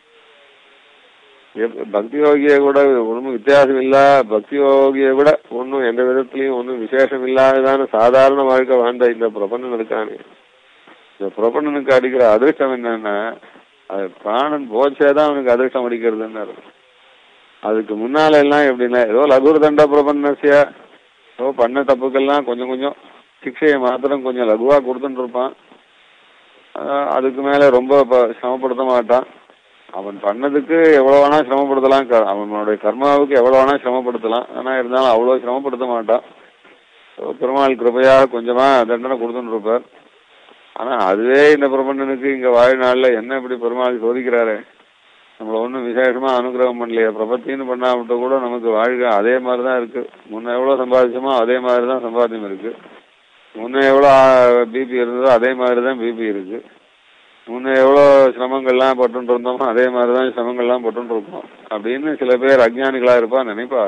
எப்- பக்தி யோகியை கூட ஒன்றும் வித்தியாசம் இல்ல பக்தி யோகியை கூட ஒன்றும் எந்த விதத்திலையும் ஒன்றும் விசேஷம் இல்லாததான சாதாரண வாழ்க்கை வாழ்ந்த இந்த பிரபந்தன் இருக்கானே இந்த பிரபந்தனுக்கு அடிக்கிற அதிர்ஷ்டம் என்னன்னா அது பிராணன் போச்சேதான் அவனுக்கு அதிர்ஷ்டம் அடிக்கிறதுன்னு அதுக்கு முன்னால எல்லாம் எப்படின்னா ஏதோ லகுர் தண்ட பிரபன்னசிய ஏதோ பண்ண தப்புக்கெல்லாம் கொஞ்சம் கொஞ்சம் சிக்ஷையை மாத்திரம் கொஞ்சம் லகுவா கொடுத்துட்டு இருப்பான் ஆஹ் அதுக்கு மேல ரொம்ப ப- சிரமப்படுத்த மாட்டான் அவன் பண்ணதுக்கு எவ்வளவு வேணா சிரமப்படுத்தலாம் க- அவனுடைய கர்மாவுக்கு எவ்வளவு வேணா சிரமப்படுத்தலாம் ஆனா இருந்தாலும் அவ்வளவு சிரமப்படுத்த மாட்டான் So, பெருமாள் கிருபையா கொஞ்சமா தண்டனை கொடுத்துட்டு இருப்பார் ஆனா அதுவே இந்த பிரபந்தனுக்கு இங்க வாழ்நாள்ல என்ன இப்படி பெருமாள் சோதிக்கிறாரு நம்மள ஒன்றும் விசேஷமா அனுகிரகம் பண்ணலையே பிரபத்தின்னு பண்ணாவிட்ட கூட நமக்கு வாழ்க்கை அதே மாதிரி தான் இருக்கு முன்ன எவ்வளோ சம்பாதிச்சோமோ அதே மாதிரி தான் சம்பாத்தியம் இருக்கு முன்ன எவ்வளோ பிபி இருந்ததோ அதே மாதிரி தான் பிபி இருக்கு முன்ன எவ்வளோ சிரமங்கள்லாம் பட்டுட்டு இருந்தோமோ அதே மாதிரி தான் சிரமங்கள்லாம் பட்டுட்டு இருக்கோம் அப்படின்னு சில பேர் அஜ்ஞானிகளா இருப்பா நினைப்பா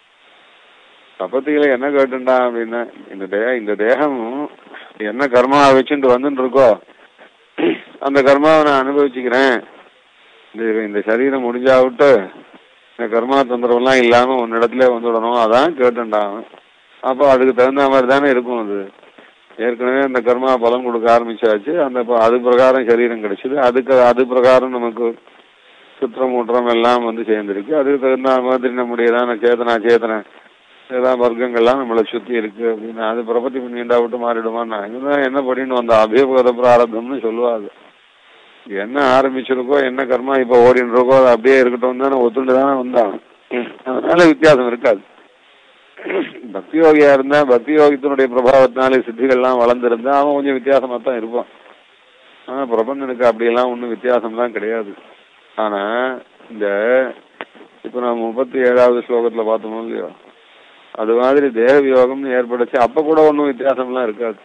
தப்பத்திகளை என்ன கேட்டுண்டா அப்படின்னா இந்த தே இந்த தேகம் என்ன கர்மா வச்சுட்டு வந்துட்டு இருக்கோ அந்த கர்மாவை நான் அனுபவிச்சுக்கிறேன் இந்த இந்த சரீரம் முடிஞ்சா விட்டு இந்த கர்மா தொந்தரவுலாம் இல்லாம உன்னிடத்துல வந்துடணும் அதான் கேட்டுண்டான் அவன். அப்போ அதுக்கு தகுந்த மாதிரி தானே இருக்கும் அது ஏற்கனவே அந்த கர்மா பலம் கொடுக்க ஆரம்பிச்சாச்சு அந்த ப- அது பிரகாரம் சரீரம் கிடைச்சது அதுக்கு அது பிரகாரம் நமக்கு சுற்றம் ஊற்றம் எல்லாம் வந்து சேர்ந்துருக்கு அதுக்கு தகுந்த மாதிரி நம்முடையதான சேதனா சேதன ஏதாவது வர்க்கங்கள்லாம் நம்மளை சுத்தி இருக்கு அப்படின்னு அது பிரபத்தி பண்ணிண்டா விட்டு மாறிடுமான்னா இதுதான் என்ன பண்ணிட்டு வந்த அபியபகத பிராரப்தம்னு சொல்லுவாங்க என்ன ஆரம்பிச்சிருக்கோ என்ன கர்மா இப்ப ஓடின்னு இருக்கோ அது அப்படியே இருக்கட்டும் தானே ஒத்துண்டு தானே வந்தான் அதனால வித்தியாசம் இருக்காது பக்தி யோகியா இருந்தா பக்தி யோகத்தினுடைய பிரபாவத்தினாலே சித்திகள்லாம் வளர்ந்திருந்தா அவன் கொஞ்சம் வித்தியாசமா தான் இருப்பான் ஆனா பிரபந்தனுக்கு அப்படியெல்லாம் ஒன்றும் வித்தியாசம்லாம் கிடையாது ஆனா இந்த இப்ப நம்ம முப்பத்தி ஏழாவது ஸ்லோகத்துல பார்த்தோமோ இல்லையோ அது மாதிரி தேவ யோகம்னு ஏற்படுச்சு அப்ப கூட ஒன்றும் வித்தியாசம்லாம் இருக்காது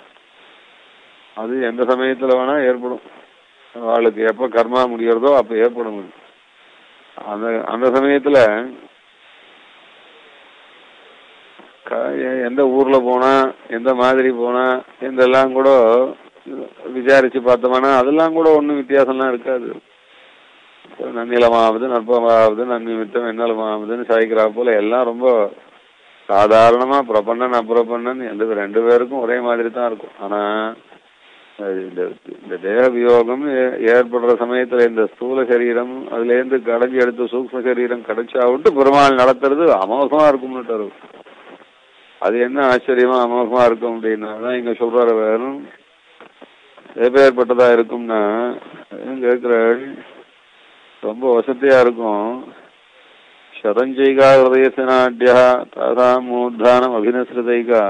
அது எந்த சமயத்துல வேணா ஏற்படும் அவளுக்கு எப்ப கர்மா முடியறதோ அப்ப ஏற்படும் அது. அந்த அந்த சமயத்துல க- எ- எந்த ஊர்ல போனா எந்த மாதிரி போனா இதெல்லாம் கூட விசாரிச்சு பார்த்தோம்னா அதெல்லாம் கூட ஒன்றும் வித்தியாசம்லாம் இருக்காது நன்னிலமாவது நற்பமாவது நன்னிமித்தம் எண்ணலமாவதுன்னு சாய்க்கிறா போல எல்லாம் ரொம்ப சாதாரணமா பிரபண்ணன் அப்பிரபண்ணன் எந்த ரெண்டு பேருக்கும் ஒரே மாதிரி தான் இருக்கும் ஆனா அஹ் இந்த இந்த தேக வியோகம் ஏ- ஏற்படுற சமயத்துல இந்த ஸ்தூல சரீரம் அதுல இருந்து கடைஞ்சி எடுத்த சூக்ம சரீரம் கிடைச்சா விட்டு பெருமாள் நடத்துறது அமோகமா இருக்கும்னுட்டாரு அது என்ன ஆச்சரியமா அமோகமா இருக்கும் அப்படின்னா தான் இங்க சொல்றாரு வேறும் எப்பேற்பட்டதா இருக்கும்னா கேட்கிற ரொம்ப வசதியா இருக்கும் சதஞ்சைகா ஹிருதயசனாட்யா ததா மூர்தானம் அபினஸ்ருதைகா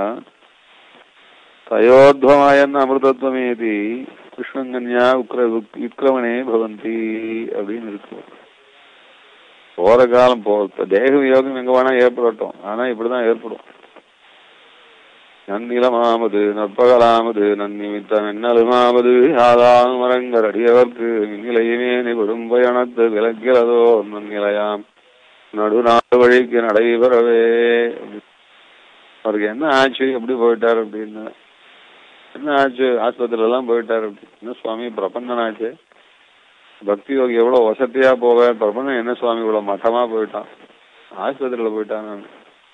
தயோத்வமாயன் அமிர்தத்வமேதி கிருஷ்ணங்கன்யா உக்ர விக்ரமணே பவந்தி அப்படின்னு இருக்கு போற காலம் போ இப்ப தேக யோகம் எங்க வேணா ஏற்படட்டும் ஆனா இப்படிதான் ஏற்படும் நன்னிலமாமது நற்பகலாமது நன்னிமித்தம் எண்ணலுமாவது ஆதாம் மரங்கர் அடியவர்க்கு நிலையுமே நிபடும் பயணத்து விலக்கிறதோ நன்னிலையாம் நடுநாடு வழிக்கு நடைபெறவே அவருக்கு என்ன ஆச்சு எப்படி போயிட்டாரு அப்படின்னு என்ன ஆச்சு ஆஸ்பத்திரியில எல்லாம் போயிட்டாரு அப்படின்னு என்ன சுவாமி பிரபந்தன் ஆச்சு பக்தி யோகி எவ்வளவு வசதியா போவேன் பிரபந்தன் என்ன சுவாமி இவ்வளவு மட்டமா போயிட்டான் ஆஸ்பத்திரியில போயிட்டான் நான்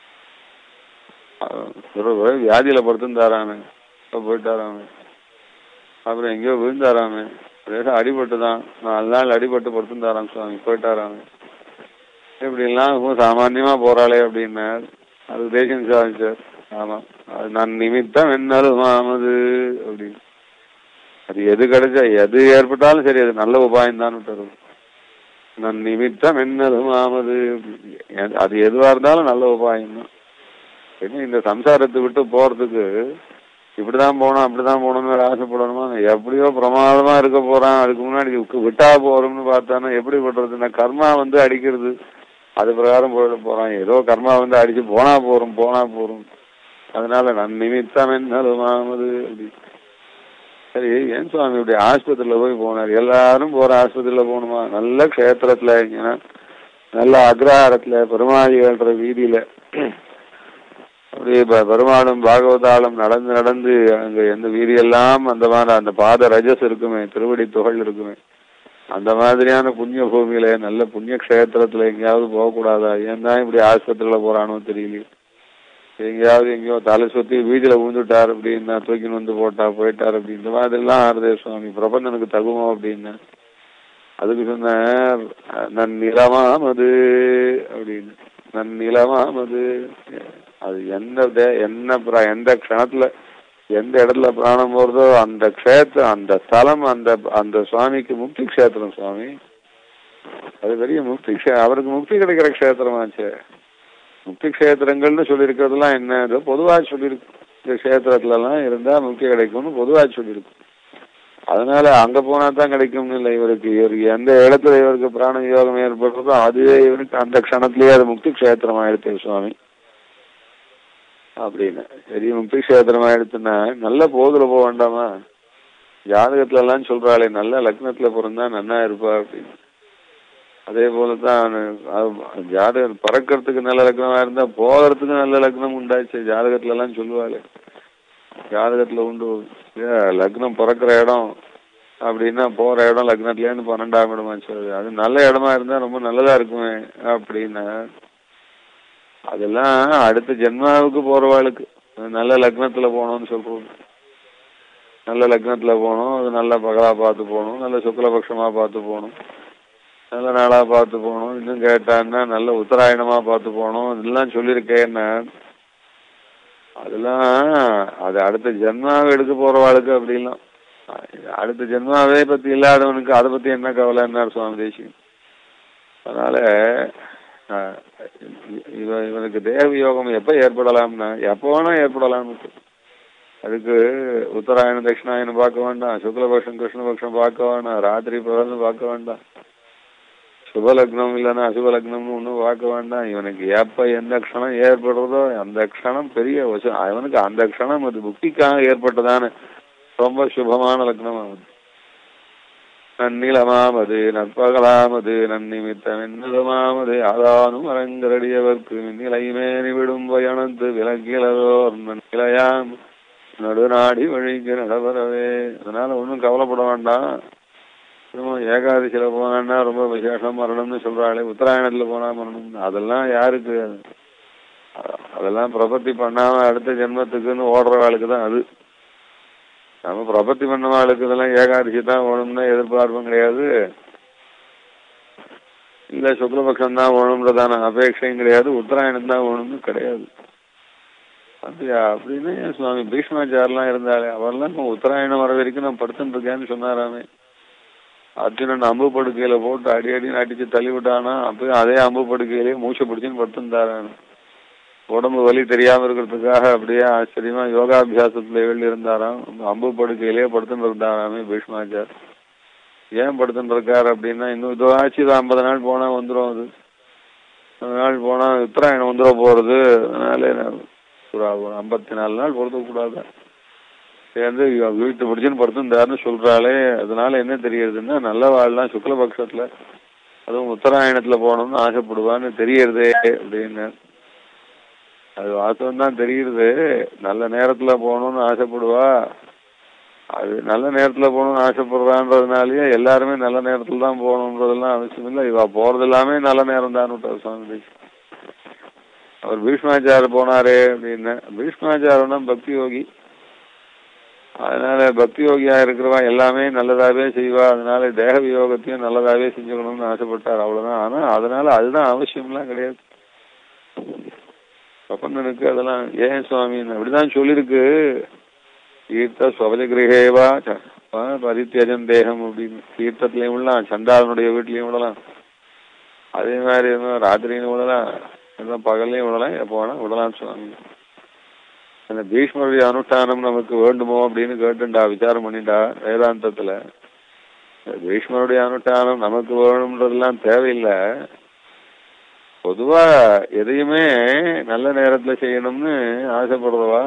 ஒரு வியாதியில படுத்துருந்தாராமே இப்ப போயிட்டாராமே அப்புறம் எங்கேயோ விழுந்தாராமே லேசா அடிபட்டுதான் நாலு நாள் அடிபட்டு படுத்துருந்தாராம் சுவாமி போயிட்டாராமே இப்படி எல்லாம் சாமான்யமா போறாளே அப்படின்னார் அது தேசியம் சாதிச்சார் ஆமா அது நான் நிமித்தம் என்னாலும் ஆமது அப்படின்னு அது எது கிடைச்சா எது ஏற்பட்டாலும் சரி அது நல்ல உபாயம் தான் நன் நிமித்தம் என்னதுமாமது அது எதுவா இருந்தாலும் நல்ல உபாயம் தான் என்ன இந்த சம்சாரத்தை விட்டு போறதுக்கு இப்படிதான் போகணும் அப்படிதான் போகணும்னு வேற ஆசைப்படணுமா எப்படியோ பிரமாதமா இருக்க போறான் அதுக்கு முன்னாடி வி- விட்டா போறோம்னு பார்த்தானா எப்படி பண்றதுன்னா கர்மா வந்து அடிக்கிறது அது பிரகாரம் போயிட போறான் ஏதோ கர்மா வந்து அடிச்சு போனா போறோம் போனா போறோம் அதனால நன் நிமித்தம் என்னதுமாமது அப்படி சரி ஏன் சுவாமி இப்படி ஆஸ்பத்திரியில போய் போனார் எல்லாரும் போற ஆஸ்பத்திரியில போகணுமா நல்ல க்ஷேத்திரத்துல இங்கன்னா நல்ல அக்ரஹாரத்துல பெருமாளிகள்ன்ற வீதியில அப்படியே ப- பெருமாளும் பாகவதாலும் நடந்து நடந்து அங்க எந்த வீதியெல்லாம் அந்த மாதிரி அந்த பாத ரஜஸ் இருக்குமே திருவடி துகள் இருக்குமே அந்த மாதிரியான புண்ணிய பூமியில நல்ல புண்ணிய க்ஷேத்திரத்துல எங்கேயாவது போகக்கூடாதா ஏன் தான் இப்படி ஆஸ்பத்திரியில போறானோ தெரியலையே எங்கேயாவது எங்கேயோ தலை சுத்தி வீதியில விழுந்துட்டார் அப்படின்னா தூக்கின்னு வந்து போட்டா போயிட்டார் அப்படி இந்த மாதிரிலாம் ஆறுதே சுவாமி பிரபந்தனுக்கு தகுமோ அப்படின்னு அதுக்கு சொன்னார் நன் நிலமாமது அப்படின்னு நன் நிலமாமது அது எந்த தே- என்ன பிர- எந்த க்ஷணத்துல எந்த இடத்துல பிராணம் போறதோ அந்த க்ஷேத்திரம் அந்த ஸ்தலம் அந்த அந்த சுவாமிக்கு முக்தி க்ஷேத்திரம் சுவாமி அது பெரிய முக்தி க்ஷே- அவருக்கு முக்தி கிடைக்கிற க்ஷேத்திரமாச்சே முக்தி க்ஷேத்திரங்கள்னு சொல்லியிருக்கிறதுலாம் என்ன ஏதோ பொதுவா சொல்லியிருக்கு இந்த க்ஷேத்திரத்துல எல்லாம் இருந்தா முக்தி கிடைக்கும்னு பொதுவா சொல்லியிருக்கு அதனால அங்க போனா தான் கிடைக்கும்னு இல்லை இவருக்கு இவருக்கு எந்த இடத்துல இவருக்கு பிராண யோகம் ஏற்படுறதோ அதுவே இவருக்கு அந்த க்ஷணத்திலேயே அது முக்தி க்ஷேத்திரம் ஆயிடுச்சு சுவாமி அப்படின்னு சரி முக்தி க்ஷேத்திரம் ஆயிடுச்சுன்னா நல்ல போதுல போக வேண்டாமா ஜாதகத்துல எல்லாம் சொல்றாளே நல்ல லக்னத்துல பிறந்தா நன்னா இருப்பா அப்படின்னு அதே போலதான் அது ஜாதகம் பறக்கிறதுக்கு நல்ல லக்னமா இருந்தா போகிறதுக்கு நல்ல லக்னம் உண்டாச்சு ஜாதகத்துல எல்லாம் சொல்லுவாளே ஜாதகத்துல உண்டு ஏ, லக்னம் பிறக்கிற இடம் அப்படின்னா போற இடம் லக்னத்துல இருந்து பன்னெண்டாம் இடமா சொல்லுது அது நல்ல இடமா இருந்தா ரொம்ப நல்லதா இருக்குமே அப்படின்னா அதெல்லாம் அடுத்த ஜென்மாவுக்கு போறவாளுக்கு நல்ல லக்னத்துல போகணும்னு சொல்றோம் நல்ல லக்னத்துல போகணும் அது நல்ல பகலா பார்த்து போகணும் நல்ல சுக்லபக்ஷமா பார்த்து போகணும் நல்ல நாளா பார்த்து போகணும் இன்னும் கேட்டான்னா நல்ல உத்தராயணமா பார்த்து போகணும் இதெல்லாம் சொல்லியிருக்கேன் அதெல்லாம் அது அடுத்த ஜென்மாவை எடுக்க போறவாளுக்கு அப்படிலாம் அடுத்த ஜென்மாவே பத்தி இல்லாதவனுக்கு அதை பத்தி என்ன கவலைன்னார் சுவாமி தேசியம் அதனால ஆஹ், இவ இவனுக்கு தேவ யோகம் எப்ப ஏற்படலாம்னா எப்போ வேணா ஏற்படலாம் அதுக்கு உத்தராயணம் தட்சிணாயனம் பார்க்க வேண்டாம் சுக்லபக்ஷம் கிருஷ்ணபக்ஷம் பார்க்க வேண்டாம் ராத்திரி பகல்னு பார்க்க வேண்டாம் சுபலக்னம் இல்லைன்னா அசுபலக்னம்னு ஒன்றும் பார்க்க வேண்டாம் இவனுக்கு எப்ப எந்த க்ஷணம் ஏற்படுறதோ அந்த க்ஷணம் பெரிய வச- அவனுக்கு அந்த க்ஷணம் அது புக்திக்காக ஏற்பட்டதான ரொம்ப சுபமான லக்னம் ஆகுது நன்னிலமாமது நற்பகலாமது நன்னிமித்தம் என்னதுமாமது ஆதானும் அரங்கரடியவர்க்கு நிலைமேனி விடும் பயணத்து விலகிலதோர் நன்னிலையாம் நடுநாடி வழிக்கு நடவரவே அதனால ஒன்றும் கவலைப்பட வேண்டாம் திரும்ப ஏகாதசியில போனான்னா ரொம்ப விசேஷம் மரணம்னு சொல்றாளே உத்தராயணத்துல போனா மரணம் அதெல்லாம் யாருக்கு அ- அதெல்லாம் பிரபத்தி பண்ணாம அடுத்த ஜென்மத்துக்குன்னு ஓடுறவாளுக்கு தான் அது நம்ம பிரபத்தி பண்ணவாளுக்கு இதெல்லாம் ஏகாதசி தான் ஓணும்னா எதிர்பார்ப்பும் கிடையாது இல்ல சுக்லபக்ஷம் தான் ஓணும்ன்றதான அபேட்சையும் கிடையாது உத்தராயணம் தான் ஓணும்னு கிடையாது அப்படியா அப்படின்னு ஏன் சுவாமி பீஷ்மாச்சாரெல்லாம் இருந்தாலே அவரெல்லாம் இப்போ உத்தராயணம் வர வரைக்கும் நான் படுத்துட்டு இருக்கேன்னு சொன்னாராமே அர்ஜுனன் அம்பு படுக்கையில போட்டு அடி அடின்னு அடிச்சு தள்ளி விட்டானா அப்பயும் அதே அம்பு படுக்கையிலேயே மூச்சை பிடிச்சுன்னு படுத்துருந்தாரான் உடம்பு வலி தெரியாம இருக்கிறதுக்காக அப்படியே ஆச்சரியமா யோகாபியாசத்துல எழுதி இருந்தாராம் அம்பு படுக்கையிலேயே படுத்துட்டு இருந்தாராமே பீஷ்மாச்சார் ஏன் படுத்துட்டு இருக்காரு அப்படின்னா இன்னும் இதோ ஆச்சு இது ஐம்பது நாள் போனா வந்துரும் அது ஐம்பது நாள் போனா உத்தராயணம் வந்துட போறது அதனால நான் ஒரு ஐம்பத்தி நாலு நாள் பொறுத்துக்க கூடாது சேர்ந்து இவ வீட்டு பிடிச்சுன்னு படுத்துருந்தாருன்னு சொல்றாளே அதனால என்ன தெரியுதுன்னா நல்ல வாழ்லாம் சுக்லபக்ஷத்துல அதுவும் உத்தராயணத்துல போகணும்னு ஆசைப்படுவான்னு தெரியறதே அப்படின்னு அது வாஸ்தவம் தான் தெரியுது நல்ல நேரத்துல போகணும்னு ஆசைப்படுவா அது நல்ல நேரத்துல போகணும்னு ஆசைப்படுறான்றதுனாலயே எல்லாருமே நல்ல நேரத்துல தான் போகணுன்றதெல்லாம் அவசியம் இல்லை இவ போறது எல்லாமே நல்ல நேரம் தான் விட்டார் சுவாமி தேசிகன். அவர் பீஷ்மாச்சார் போனாரே அப்படின்னு பீஷ்மாச்சாரம்னா பக்தி யோகி அதனால பக்தி யோகியா இருக்கிறவா எல்லாமே நல்லதாவே செய்வா அதனால தேக வியோகத்தையும் நல்லதாவே செஞ்சுக்கணும்னு ஆசைப்பட்டார் அவ்வளவுதான் ஆனா அதனால அதுதான் அவசியம்லாம் கிடையாது பிரபந்தனுக்கு அதெல்லாம் ஏன் சுவாமி அப்படிதான் சொல்லியிருக்கு தீர்த்த ஸ்வபஜ கிரகேவா ச- ப- பரித்தியஜன் தேகம் அப்படின்னு தீர்த்தத்திலையும் விடலாம் சண்டாளனுடைய வீட்லயும் விடலாம் அதே மாதிரி இன்னும் ராத்திரியும் விடலாம் இன்னும் பகல்லையும் விடலாம் எப்போ வேணா விடலாம்னு சொன்னாங்க அந்த பீஷ்மருடைய அனுஷ்டானம் நமக்கு வேண்டுமோ அப்படின்னு கேட்டுண்டா விசாரம் பண்ணிண்டா வேதாந்தத்துல பீஷ்மருடைய அனுஷ்டானம் நமக்கு வேணும்ன்றதெல்லாம் தேவையில்லை பொதுவா எதையுமே நல்ல நேரத்துல செய்யணும்னு ஆசைப்படுறவா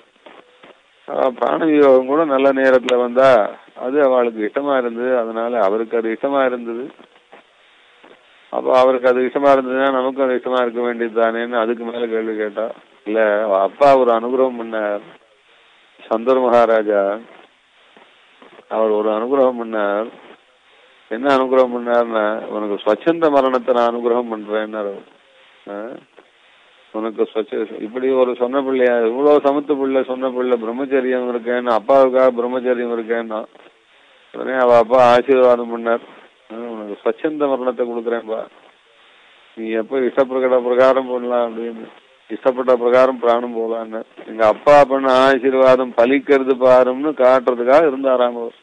ஆஹ் பிராண வியோகம் கூட நல்ல நேரத்துல வந்தா அது அவளுக்கு இஷ்டமா இருந்தது அதனால அவருக்கு அது இஷ்டமா இருந்தது அப்போ அவருக்கு அது இஷ்டமா இருந்ததுன்னா நமக்கும் அது இஷ்டமா இருக்க வேண்டியது தானேன்னு அதுக்கு மேல கேள்வி கேட்டா இல்ல அவ அப்பா ஒரு அனுகிரகம் பண்ணார் சந்தர் மகாராஜா அவர் ஒரு அனுகிரகம் பண்ணார் என்ன அனுகிரகம் பண்ணார்னா உனக்கு ஸ்வச்சந்த மரணத்தை நான் அனுகிரகம் பண்றேன்னாரு அவர். ஆ? உனக்கு ஸ்வச்ச இப்படி ஒரு சொன்ன பிள்ளையா இவ்வளவு சமத்து பிள்ளை சொன்ன பிள்ளை பிரம்மச்சரியம் இருக்கேன்னு அப்பாவுக்காக பிரம்மச்சரியம் இருக்கேன்னா உடனே அவ அப்பா ஆசீர்வாதம் பண்ணார் ஆ, உனக்கு ஸ்வச்சந்த மரணத்தை கொடுக்குறேன்பா நீ எப்போ இஷ்டப்பிரகட பிரகாரம் பண்ணலாம் அப்படின்னு இஷ்டப்பட்ட பிரகாரம் பிராணம் போலான்னு எங்க அப்பா பண்ண ஆசீர்வாதம் பலிக்கிறது பாரும்னு காட்டுறதுக்காக இருந்தாராம் அவர்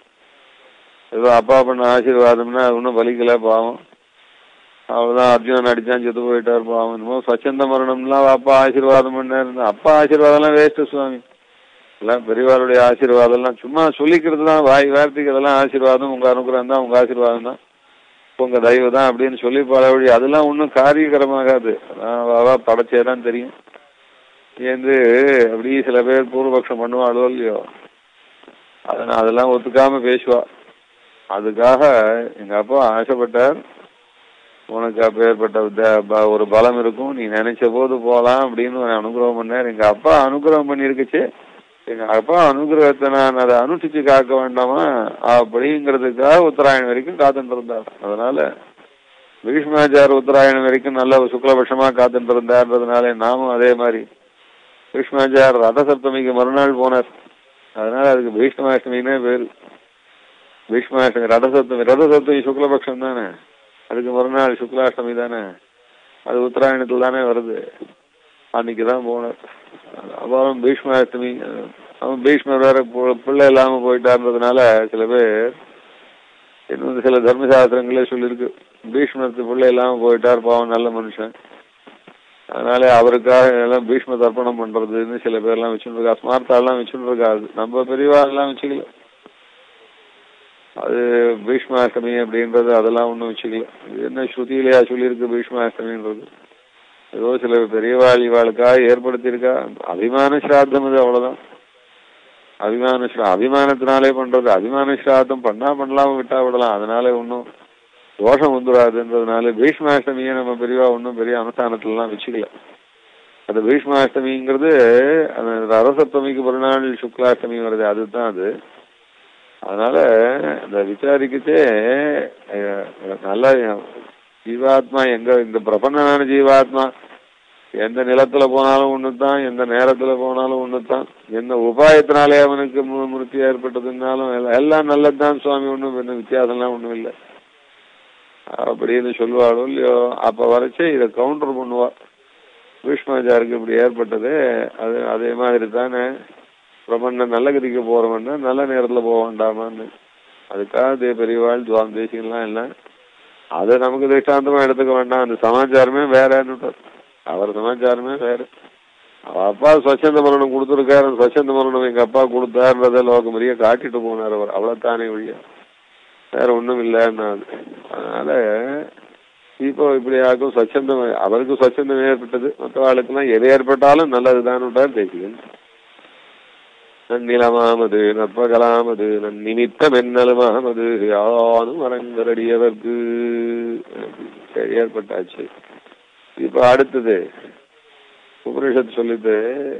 ஏதோ அப்பா பண்ண ஆசீர்வாதம்னா அது ஒன்றும் பலிக்கல பாவம் அவ்வளவுதான் அர்ஜுனன் அடிச்சான் செத்து போயிட்டார் பாவம் என்னமோ சச்சந்த மரணம்லாம் அப்பா ஆசீர்வாதம் பண்ணாரு அப்பா ஆசீர்வாதம்லாம் வேஸ்ட் சுவாமி எல்லாம் பெரியவாளுடைய ஆசீர்வாதம் எல்லாம் சும்மா சொல்லிக்கிறது தான் வாய் வார்த்தைக்கு அதெல்லாம் ஆசீர்வாதம் உங்க அனுகிரகம் தான் உங்க ஆசீர்வாதம் தான் உங்க தயவு தான் அப்படின்னு சொல்லி பழவழி அதெல்லாம் ஒன்றும் காரியகரமாகாது அதான் அவ படைச்சேதான் தெரியும் ஏந்து அப்படி சில பேர் பூர்வபக்ஷம் பண்ணுவாளோ இல்லையோ அதனால் அதெல்லாம் ஒத்துக்காம பேசுவா அதுக்காக எங்க அப்பா ஆசைப்பட்டார் உனக்கு அப்பேற்பட்ட த- ப- ஒரு பலம் இருக்கும் நீ நினைச்ச போது போலாம் அப்படின்னு ஒரு அனுகிரகம் பண்ணார் எங்க அப்பா அனுகிரகம் பண்ணிருக்குச்சு எங்க அப்பா அனுகிரகத்தை நான் அதை அனுஷ்டிச்சு காக்க வேண்டாமா அப்படிங்கிறதுக்காக உத்தராயணம் வரைக்கும் காத்துட்டு இருந்தார் அதனால பீஷ்மாச்சார் உத்தராயணம் வரைக்கும் நல்ல சுக்லபட்சமா காத்துட்டு இருந்தார்ன்றதுனால நாமும் அதே மாதிரி பீஷ்மாச்சார் ரத சப்தமிக்கு மறுநாள் போனார் அதனால அதுக்கு பீஷ்மாஷ்டமினே பேரு பீஷ்மாஷ்டமி ரத சப்தமி ரத சப்தமி சுக்லபக்ஷம் தானே அதுக்கு மறுநாள் சுக்லாஷ்டமி தானே அது உத்தராயணத்துல தானே வருது அன்னைக்கு தான் போனார் அப்புறம் பீஷ்மாஷ்டமி அவன் பீஷ்மர் வேற பு- பிள்ளை இல்லாம போயிட்டார்ன்றதுனால சில பேர் இன்னும் சில தர்மசாஸ்திரங்களே சொல்லியிருக்கு பீஷ்மருக்கு பிள்ளை இல்லாம போயிட்டார் பாவம் நல்ல மனுஷன் அதனால அவருக்காக எல்லாம் பீஷ்ம தர்ப்பணம் பண்றதுன்னு சில பேர்லாம் வச்சுட்டு இருக்கா ஸ்மார்த்தாலாம் வச்சுட்டு இருக்காது நம்ம பெரியவா எல்லாம் வச்சுக்கல அது பீஷ்மாஷ்டமி அப்படின்றது அதெல்லாம் ஒண்ணும் வச்சுக்கல இது என்ன ஸ்ருதியிலையா சொல்லியிருக்கு பீஷ்மாஷ்டமின்றது ஏதோ சில பெரியவாள் இவாளுக்காக ஏற்படுத்தியிருக்கா அபிமான சிராத்தம் இது அவ்வளவுதான் அபிமான ஸ்ரா அபிமானத்தினாலே பண்றது அபிமான சிராத்தம் பண்ணா பண்ணலாம விட்டா விடலாம் அதனால ஒன்றும் தோஷம் வந்துடாதுன்றதுனால பீஷ்மாஷ்டமியை நம்ம பெரியவா ஒன்றும் பெரிய அனுஷ்டானத்துலலாம் வச்சுக்கல அந்த பீஷ்மாஷ்டமிங்கிறது அந்த அரசப்தமிக்கு மறுநாள் சுக்லாஷ்டமி வருது அதுதான் அது அதனால அந்த விசாரிக்கிட்டே அஹ், நல்ல ஜீவாத்மா எங்க இந்த பிரபன்னமான ஜீவாத்மா எந்த நிலத்துல போனாலும் ஒண்ணுதான் எந்த நேரத்துல போனாலும் ஒண்ணுதான் எந்த உபாயத்தினாலே அவனுக்கு மு- மிருத்தி ஏற்பட்டதுனாலும் எல்லாம் எல்லாம் நல்லதுதான் சுவாமி ஒண்ணும் என்ன வித்தியாசம்லாம் ஒண்ணும் இல்லை அப்படின்னு சொல்லுவாளோ இல்லையோ அப்ப வரைச்சே இதை கவுண்டர் பண்ணுவா பீஷ்மாச்சாருக்கு இப்படி ஏற்பட்டது அது அதே மாதிரி தானே பிரபண்ண நல்ல கதிக்கு போறவன்னா நல்ல நேரத்துல போக வேண்டாமான்னு அதுக்காக தே பெரியவாள் துவாம் தேசிகள்லாம் இல்லை அதை நமக்கு திஷ்டாந்தமா எடுத்துக்க வேண்டாம் அந்த சமாச்சாரமே வேறன்னு அவர் சமாச்சாரமே வேற அவ அப்பா ஸ்வச்சந்த மரணம் கொடுத்துருக்காரு அந்த ஸ்வச்சந்த மரணம் எங்க அப்பா கொடுத்தாருன்றத லோகம் பெரிய காட்டிட்டு போனார் அவர் அவ்வளவுதானே ஒழிய வேற ஒண்ணும் இல்லைன்னா அதனால இப்போ இப்படி ஆகும் ஸ்வச்சந்தம் அவருக்கு ஸ்வச்சந்தம் ஏற்பட்டது மற்றவாளுக்கெல்லாம் எது ஏற்பட்டாலும் நல்லதுதான் விட்டார் தேசிகன் நன்னிலமாமது நற்பகலாமது நன்னிமித்தம் என்னலுமாமது யானும் அரங்கரடியவர்க்கு சரி, ஏற்பட்டாச்சு இப்ப அடுத்தது உபனிஷத்து சொல்லுது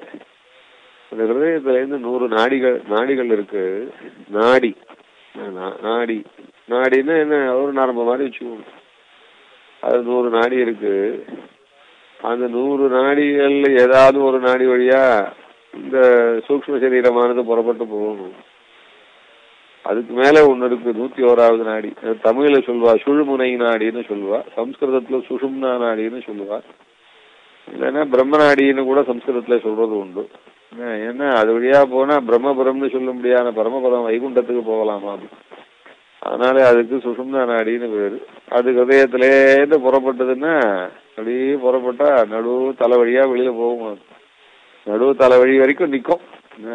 அந்த ஹிருதயத்துல இருந்து நூறு நாடிகள் நாடிகள் இருக்கு நாடி நா- நாடி நாடின்னா என்ன ஒரு நரம்பு மாதிரி வச்சுக்கோங்க அது நூறு நாடி இருக்கு அந்த நூறு நாடிகள்ல ஏதாவது ஒரு நாடி வழியா இந்த சூக்ஷ்ம சரீரமானது புறப்பட்டு போகணும் அதுக்கு மேல ஒண்ணு இருக்கு நூத்தி ஓராவது நாடி அது தமிழ்ல சொல்லுவா சுழுமுனை நாடின்னு சொல்லுவா சம்ஸ்கிருதத்துல சுஷும்னா நாடின்னு சொல்லுவா இல்லைன்னா பிரம்ம நாடின்னு கூட சம்ஸ்கிருதத்துல சொல்றது உண்டு என்ன- ஏன்னா அது வழியா போனா பிரம்மபுரம்னு சொல்ல முடியாத பரமபதம் வைகுண்டத்துக்கு போகலாமா அதனால அதுக்கு சுஷும்னா நாடின்னு பேரு அது ஹதயத்திலேருந்து புறப்பட்டதுன்னா அப்படியே புறப்பட்டா நடு தலை வழியா வெளியில போகும் அது. நடு தலை வழி வரைக்கும் நிக்கும்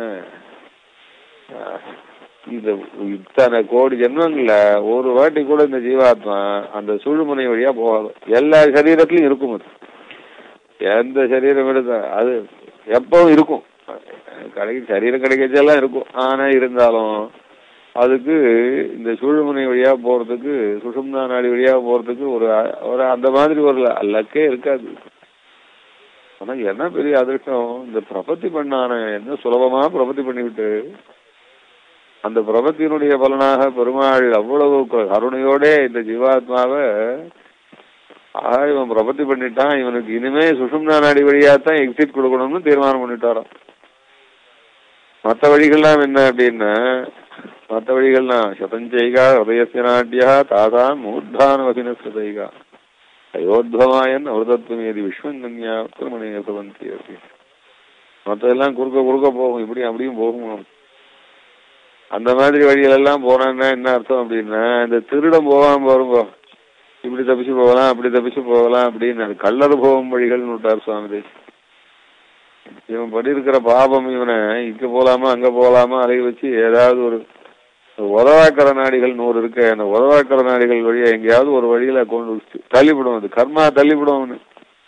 இந்த இத்தனை கோடி ஜென்மங்கள்ல ஒரு வாட்டி கூட இந்த ஜீவாத்மா அந்த சுழுமுனை வழியா போகாது எல்லா சரீரத்திலும் இருக்கும் அது எந்த சரீரம் எடுத்தா அது எப்பவும் இருக்கும் கிடைக்க சரீரம் கிடைக்கச்செல்லாம் இருக்கும் ஆனா இருந்தாலும் அதுக்கு இந்த சுழுமுனை வழியா போறதுக்கு சுஷும்னா நாடி வழியா போறதுக்கு ஒரு ஒரு அந்த மாதிரி ஒரு லக்கே இருக்காது ஆனா என்ன பெரிய அதிர்ஷ்டம் இந்த பிரபத்தி பண்ணான என்ன சுலபமா பிரபத்தி பண்ணிவிட்டு அந்த பிரபத்தியினுடைய பலனாக பெருமாள் அவ்வளவு க- கருணையோட இந்த ஜீவாத்மாவை ஆஹா இவன் பிரபத்தி பண்ணிட்டான் இவனுக்கு இனிமே சுஷும்னா நாடி வழியா தான் எக்ஸிட் கொடுக்கணும்னு தீர்மானம் பண்ணிட்டாராம் மற்ற வழிகள்லாம் என்ன அப்படின்னா மற்ற வழிகள்லாம் சதஞ்சைகா ஹதயசிய நாட்டியா தாதான் மூர்தான வசினஸ்தைகா அயோத்வமாயன் அவதத்துவமேதி விஸ்வங்கன்யா திருமணிய பவந்தி அப்படி மற்றதெல்லாம் குறுக்க குறுக்க போகும் இப்படி அப்படியும் போகும் அந்த மாதிரி வழிகள் எல்லாம் போனான்னா என்ன அர்த்தம் அப்படின்னா இந்த திருடம் போகாம வரும்போ இப்படி தப்பிச்சு போகலாம் அப்படி தப்பிச்சு போகலாம் அப்படின்னு அது கள்ளர் போகும் வழிகள்னு விட்டார் சுவாமி தேசிகன். இவன் பண்ணியிருக்கிற பாபம் இவனை இங்க போலாமா அங்க போலாமா அலைய வச்சு ஏதாவது ஒரு உதவாக்கர நாடிகள் நூறு இருக்கு அந்த உதவாக்கர நாடிகள் வழியா எங்கேயாவது ஒரு வழியில கொண்டு வச்சு தள்ளிவிடும் அது கர்மா தள்ளிவிடும் அவனு